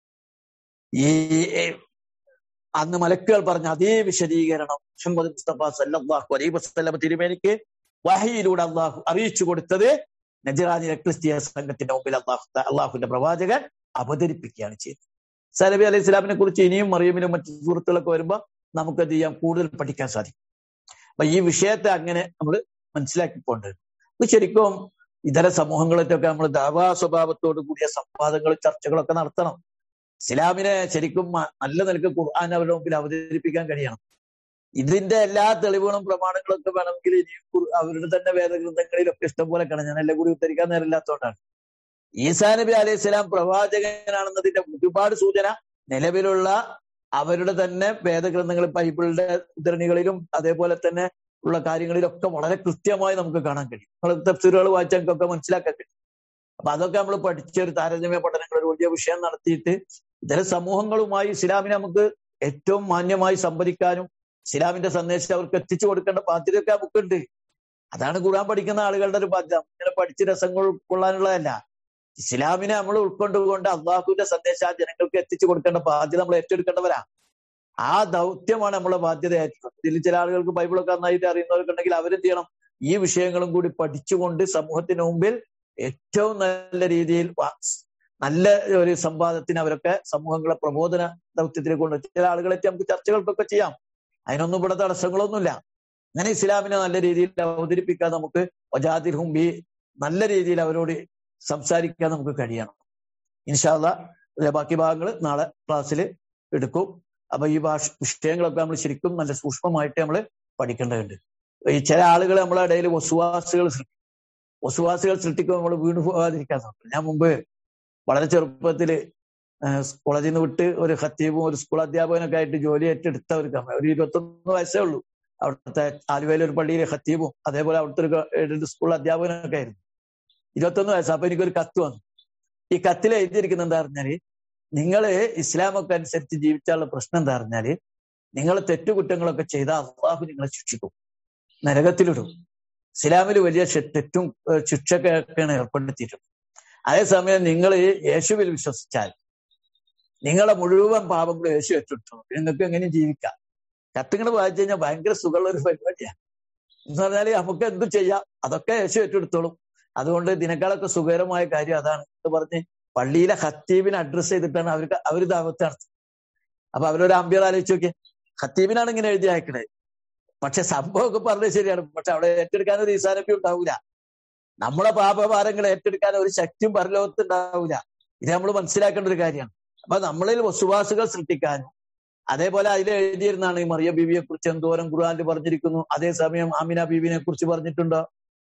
ഈ അന്ന് മലക്കുകൾ പറഞ്ഞ അതേ വിശദീകരണം മുഹമ്മദ് മുസ്തഫ സല്ലാഹു അലൈ വസ്ലം തിരുമേനിക്ക് വഹയിലൂടെ അള്ളാഹു അറിയിച്ചു കൊടുത്തത് നജറാനിലെ ക്രിസ്തീയ സംഘത്തിന്റെ മുമ്പിൽ അള്ളാഹു അള്ളാഹുന്റെ പ്രവാചകൻ അവതരിപ്പിക്കുകയാണ് ചെയ്തത് സലബി അലൈഹി സ്വലാമിനെ കുറിച്ച് ഇനിയും മറിയമിനും മറ്റു സുഹൃത്തുക്കളൊക്കെ വരുമ്പോൾ നമുക്കത് ചെയ്യാൻ കൂടുതൽ പഠിക്കാൻ സാധിക്കും അപ്പൊ ഈ വിഷയത്തെ അങ്ങനെ നമ്മൾ മനസ്സിലാക്കി പോകേണ്ടത് ഇത് ശരിക്കും ഇതര സമൂഹങ്ങളിലൊക്കെ നമ്മൾ ദാവാ സ്വഭാവത്തോടു കൂടിയ സംവാദങ്ങളും ചർച്ചകളൊക്കെ നടത്തണം ഇസ്ലാമിനെ ശരിക്കും നല്ല നിലക്ക് ഖുർആൻ അവരുടെ മുമ്പിൽ അവതരിപ്പിക്കാൻ കഴിയണം ഇതിന്റെ എല്ലാ തെളിവുകളും പ്രമാണങ്ങളും ഒക്കെ വേണമെങ്കിൽ ഇനി ഖുർ- അവരുടെ തന്നെ വേദഗ്രന്ഥങ്ങളിലൊക്കെ ഇഷ്ടം പോലെ കാണാം ഞാൻ എല്ലാം കൂടി ഉദ്ധരിക്കാൻ നേരമില്ലാത്തതുകൊണ്ടാണ് ഈസാ നബി അലൈഹി സ്വലാം പ്രവാചകനാണെന്നതിന്റെ ഒരുപാട് സൂചന നിലവിലുള്ള അവരുടെ തന്നെ വേദഗ്രന്ഥങ്ങൾ ബൈബിളിന്റെ ഉദ്ധരണികളിലും അതേപോലെ തന്നെ ഉള്ള കാര്യങ്ങളിലൊക്കെ വളരെ കൃത്യമായി നമുക്ക് കാണാൻ കഴിയും നമ്മൾ തഫ്സീറുകൾ വായിച്ചാൽ നമുക്കൊക്കെ മനസ്സിലാക്കാൻ കഴിയും അപ്പൊ അതൊക്കെ നമ്മൾ പഠിച്ച ഒരു താരതമ്യ പഠനങ്ങൾ ഒരു വലിയ വിഷയം നടത്തിയിട്ട് ഇത്തരം സമൂഹങ്ങളുമായി ഇസ്ലാമിനെ നമുക്ക് ഏറ്റവും മാന്യമായി സംവദിക്കാനും ഇസ്ലാമിന്റെ സന്ദേശം അവർക്ക് എത്തിച്ചു കൊടുക്കേണ്ട ബാധ്യതയൊക്കെ നമുക്കുണ്ട് അതാണ് ഖുർആൻ പഠിക്കുന്ന ആളുകളുടെ ഒരു ബാധ്യത ഇങ്ങനെ പഠിച്ച് രസങ്ങൾ ഉൾക്കൊള്ളാനുള്ളതല്ല ഇസ്ലാമിനെ നമ്മൾ ഉൾക്കൊണ്ടുകൊണ്ട് അള്ളാഹുവിന്റെ സന്ദേശം ആ ജനങ്ങൾക്ക് എത്തിച്ചു കൊടുക്കേണ്ട ബാധ്യത നമ്മൾ ഏറ്റെടുക്കേണ്ടവരാ ആ ദൗത്യമാണ് നമ്മളെ ബാധ്യതയായിട്ടുള്ളത് ഇതിൽ ചില ആളുകൾക്ക് ബൈബിളൊക്കെ നന്നായിട്ട് അറിയുന്നവർക്ക് ഉണ്ടെങ്കിൽ അവരെന്ത് ചെയ്യണം ഈ വിഷയങ്ങളും കൂടി പഠിച്ചുകൊണ്ട് സമൂഹത്തിന് മുമ്പിൽ ഏറ്റവും നല്ല രീതിയിൽ വ- നല്ല ഒരു സംവാദത്തിന് അവരൊക്കെ സമൂഹങ്ങളെ പ്രബോധന ദൗത്യത്തിലേക്ക് കൊണ്ട് ചില ആളുകളെത്തി നമുക്ക് ചർച്ചകൾക്കൊക്കെ ചെയ്യാം അതിനൊന്നും ഇവിടെ തടസ്സങ്ങളൊന്നുമില്ല അങ്ങനെ ഇസ്ലാമിനെ നല്ല രീതിയിൽ അവതരിപ്പിക്കാൻ നമുക്ക് വജാദിർ ഹുംബി നല്ല രീതിയിൽ അവരോട് സംസാരിക്കാൻ നമുക്ക് കഴിയണം ഇൻഷാല്ല ഇതിലെ ബാക്കി ഭാഗങ്ങൾ നാളെ ക്ലാസ്സിൽ എടുക്കും അപ്പൊ ഈ ഭാഷ വിഷയങ്ങളൊക്കെ നമ്മൾ ശരിക്കും നല്ല സൂക്ഷ്മമായിട്ട് നമ്മൾ പഠിക്കേണ്ടതുണ്ട് ഈ ചില ആളുകൾ നമ്മളെ ഇടയിൽ വസുവാസുകൾ സൃഷ്ടിക്കും വസുവാസുകൾ സൃഷ്ടിക്കുമ്പോൾ നമ്മൾ വീണു പോകാതിരിക്കാൻ നോക്കണം ഞാൻ മുമ്പ് വളരെ ചെറുപ്പത്തില് ഏഹ് കോളേജിൽ നിന്ന് വിട്ട് ഒരു ഖത്തീബും ഒരു സ്കൂൾ അധ്യാപകനൊക്കെ ആയിട്ട് ജോലി ഏറ്റെടുത്ത ഒരു കമ്മ ഒരു ഇരുപത്തൊന്ന് വയസ്സേ ഉള്ളൂ അവിടുത്തെ ആലുവയിലെ ഒരു പള്ളിയിലെ ഖത്തീബും അതേപോലെ അവിടുത്തെ ഒരു ഗ- ഒരു സ്കൂൾ അധ്യാപകനൊക്കെ ആയിരുന്നു ഇരുപത്തൊന്ന് വയസ്സ് അപ്പൊ എനിക്കൊരു കത്ത് വന്നു ഈ കത്തിൽ എഴുതിയിരിക്കുന്ന എന്താ പറഞ്ഞാല് നിങ്ങള് ഇസ്ലാമൊക്കെ അനുസരിച്ച് ജീവിച്ചാലുള്ള പ്രശ്നം എന്താ പറഞ്ഞാല് നിങ്ങൾ തെറ്റുകുറ്റങ്ങളൊക്കെ ചെയ്താൽ അള്ളാഹു നിങ്ങളെ ശിക്ഷിക്കും നരകത്തിലിടും ഇസ്ലാമിൽ വലിയ ശി- തെറ്റും ഏഹ് ശിക്ഷയൊക്കെയാണ് ഏർപ്പെടുത്തിയിട്ടുള്ളത് അതേസമയം നിങ്ങൾ യേശുവിൽ വിശ്വസിച്ചാൽ നിങ്ങളെ മുഴുവൻ പാപങ്ങളും യേശു ഏറ്റെടുത്തു നിങ്ങൾക്ക് എങ്ങനെയും ജീവിക്കാം കത്തുകൾ വായിച്ചു കഴിഞ്ഞാൽ ഭയങ്കര സുഖമുള്ള ഒരു പരിപാടിയാണ് എന്ന് പറഞ്ഞാൽ നമുക്ക് എന്തും ചെയ്യാം അതൊക്കെ യേശു ഏറ്റെടുത്തോളും അതുകൊണ്ട് ഇതിനേക്കാളൊക്കെ സുഖകരമായ കാര്യം അതാണ് എന്ന് പറഞ്ഞ് പള്ളിയിലെ ഹത്തീബിനെ അഡ്രസ് ചെയ്തിട്ടാണ് അവർക്ക് അവർ ദാവത്ത് നടത്തുന്നത് അപ്പൊ അവരൊരു അമ്പിയർ ആലോചിച്ച് നോക്കിയേ ഹത്തീബിനാണ് ഇങ്ങനെ എഴുതി അയക്കണേ പക്ഷെ സംഭവമൊക്കെ പറഞ്ഞത് ശരിയാണ് പക്ഷെ അവിടെ ഏറ്റെടുക്കാൻ ഒരു ഈസാനപ്പി ഉണ്ടാവില്ല നമ്മളെ പാപഭാരങ്ങൾ ഏറ്റെടുക്കാൻ ഒരു ശക്തിയും പരലോകത്ത് ഉണ്ടാവില്ല ഇത് നമ്മൾ മനസ്സിലാക്കേണ്ട ഒരു കാര്യമാണ് അപ്പൊ നമ്മളിൽ വസുവാസുകൾ സൃഷ്ടിക്കാനും അതേപോലെ അതിൽ എഴുതിയിരുന്നാണ് ഈ മറിയ ബീവിയെ കുറിച്ച് എന്തോരം ഖുർആാനിൽ പറഞ്ഞിരിക്കുന്നു അതേസമയം ആമിന ബീവിനെ കുറിച്ച് പറഞ്ഞിട്ടുണ്ടോ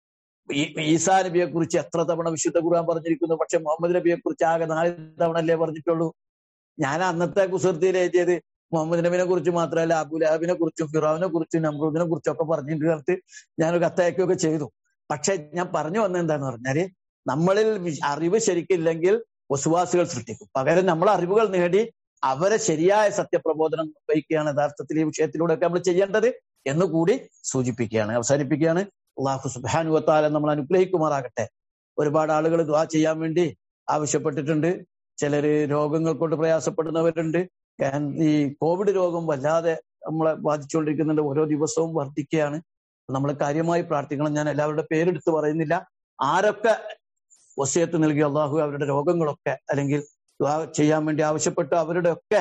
ഈ- ഈസാ നബിയെ കുറിച്ച് എത്ര തവണ വിശുദ്ധ ഖുർആൻ പറഞ്ഞിരിക്കുന്നു പക്ഷെ മുഹമ്മദ് നബിയെ കുറിച്ച് ആകെ നാല് തവണ അല്ലേ പറഞ്ഞിട്ടുള്ളൂ ഞാൻ അന്നത്തെ കുസൃതിയിൽ എഴുതിയത് മുഹമ്മദ് നബിനെ കുറിച്ച് മാത്രമല്ല അബുലഹബിനെ കുറിച്ചും ഫിറാവിനെ കുറിച്ചും നമ്രൂദിനെ കുറിച്ചും ഒക്കെ പറഞ്ഞിട്ട് ചേർത്ത് ഞാനൊരു കത്തയക്കുകയൊക്കെ ചെയ്തു പക്ഷെ ഞാൻ പറഞ്ഞു വന്നത് എന്താന്ന് പറഞ്ഞാല് നമ്മളിൽ വി- അറിവ് ശരിക്കില്ലെങ്കിൽ വസുവാസികൾ സൃഷ്ടിക്കും പകരം നമ്മൾ അറിവുകൾ നേടി അവരെ ശരിയായ സത്യപ്രബോധനം വഹിക്കുകയാണ് യഥാർത്ഥത്തിൽ ഈ വിഷയത്തിലൂടെ നമ്മൾ ചെയ്യേണ്ടത് എന്ന് കൂടി സൂചിപ്പിക്കുകയാണ് അവസാനിപ്പിക്കുകയാണ് അള്ളാഹു സുബാനുവത്താല നമ്മൾ അനുഗ്രഹിക്കുമാറാകട്ടെ ഒരുപാട് ആളുകൾ ദ്വാ ചെയ്യാൻ വേണ്ടി ആവശ്യപ്പെട്ടിട്ടുണ്ട് ചിലര് രോഗങ്ങൾ കൊണ്ട് പ്രയാസപ്പെടുന്നവരുണ്ട് ഞാൻ- ഈ കോവിഡ് രോഗം വല്ലാതെ നമ്മളെ ബാധിച്ചുകൊണ്ടിരിക്കുന്നുണ്ട് ഓരോ ദിവസവും വർദ്ധിക്കുകയാണ് നമ്മൾ കാര്യമായി പ്രാർത്ഥിക്കണം ഞാൻ എല്ലാവരുടെ പേരെടുത്ത് പറയുന്നില്ല ആരൊക്കെ വസിയത്ത് നൽകി അള്ളാഹു അവരുടെ രോഗങ്ങളൊക്കെ അല്ലെങ്കിൽ ദുആ ചെയ്യാൻ വേണ്ടി ആവശ്യപ്പെട്ട അവരുടെ ഒക്കെ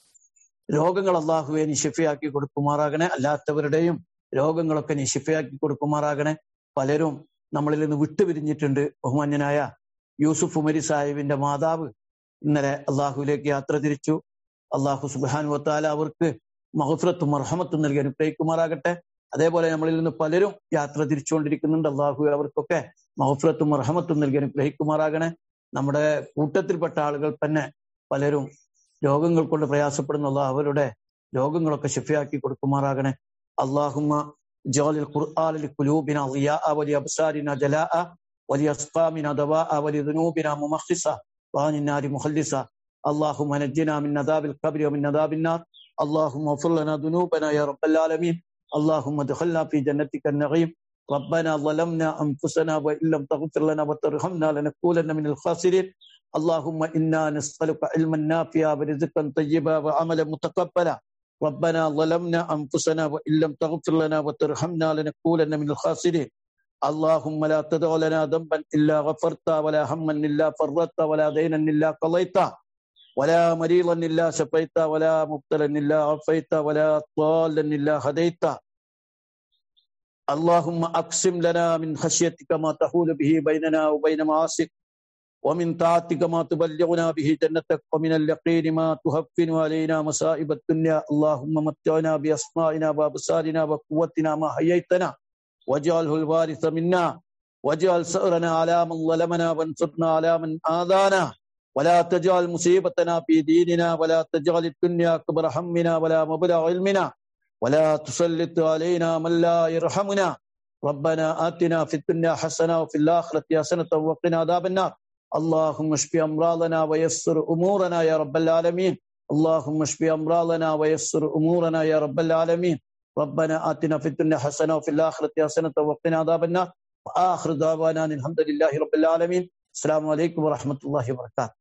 രോഗങ്ങൾ അള്ളാഹുവെ നീ ശിഫയാക്കി കൊടുക്കുമാറാകണേ അല്ലാത്തവരുടെയും രോഗങ്ങളൊക്കെ നീ ശിഫയാക്കി കൊടുക്കുമാറാകണേ പലരും നമ്മളിൽ നിന്ന് വിട്ടുപിരിഞ്ഞിട്ടുണ്ട് ബഹുമാന്യനായ യൂസുഫ് ഉമരി സാഹിബിന്റെ മാതാവ് ഇന്നലെ അള്ളാഹുവിലേക്ക് യാത്ര തിരിച്ചു അള്ളാഹു സുബാനു വത്താല അവർക്ക് മഹഫ്രത്തും മർഹമത്തും നൽകി അനുഗ്രഹിക്കുമാറാകട്ടെ അതേപോലെ നമ്മളിൽ നിന്ന് പലരും യാത്ര തിരിച്ചുകൊണ്ടിരിക്കുന്നുണ്ട് അള്ളാഹു അവർക്കൊക്കെ മഹഫ്രത്തും മർഹമത്തും നൽകി അനുഗ്രഹിക്കുമാറാകണേ നമ്മുടെ കൂട്ടത്തിൽപ്പെട്ട ആളുകൾ തന്നെ പലരും രോഗങ്ങൾ കൊണ്ട് പ്രയാസപ്പെടുന്നുള്ള അവരുടെ രോഗങ്ങളൊക്കെ ശിഫയാക്കി കൊടുക്കുമാറാകണേ അള്ളാഹുമ്മ ജാലിൽ ഖുർആനിൽ ഖുലൂബിന ളിയാഅ വലി അബ്സാരിന ജലാഅ വലി അസ്ഖാമിന ദവാഅ വലി ദുനൂബിന മുമഖിസ وعن النار مخلصا اللهم نجنا من عذاب القبر ومن عذاب النار اللهم اغفر لنا ذنوبنا يا رب العالمين اللهم ادخلنا في جنتك النعيم ربنا ظلمنا انفسنا وان لم تغفر لنا وترحمنا لنكونن من الخاسرين اللهم انا نسالك علما نافعا ورزقا طيبا وعملا متقبلا ربنا ظلمنا انفسنا وان لم تغفر لنا وترحمنا لنكونن من الخاسرين اللهم لا تدع لنا ذنبا الا غفرته ولا هما الا فرجته ولا دينا الا قضيته ولا مريضا الا شفيته ولا مبتلا الا عافيته ولا ضالا الا هديته اللهم اقسم لنا من خشيتك ما تحول به بيننا وبين معاصيك ومن طاعتك ما تبلغنا به جنتك ومن اليقين ما تهفن علينا مصائب الدنيا اللهم متعنا بأسمائنا وأبصارنا وقوتنا ما حييتنا واجعله الوارث منا واجعل سأرنا على من ظلمنا وانصرنا على من آذانا ولا تجعل مصيبتنا في ديننا ولا تجعل الدنيا أكبر همنا ولا مبلغ علمنا ولا تسلط علينا من لا يرحمنا ربنا آتنا في الدنيا حسنة وفي الآخرة حسنة وقنا عذاب النار اللهم اشف أمراضنا ويسر أمورنا يا رب العالمين اللهم اشف أمراضنا ويسر أمورنا يا رب العالمين ربنا آتنا في الدنيا حسنة وفي الآخرة حسنة وقنا عذاب النار وآخر دعوانا أن الحمد لله رب العالمين السلام عليكم ورحمة الله وبركاته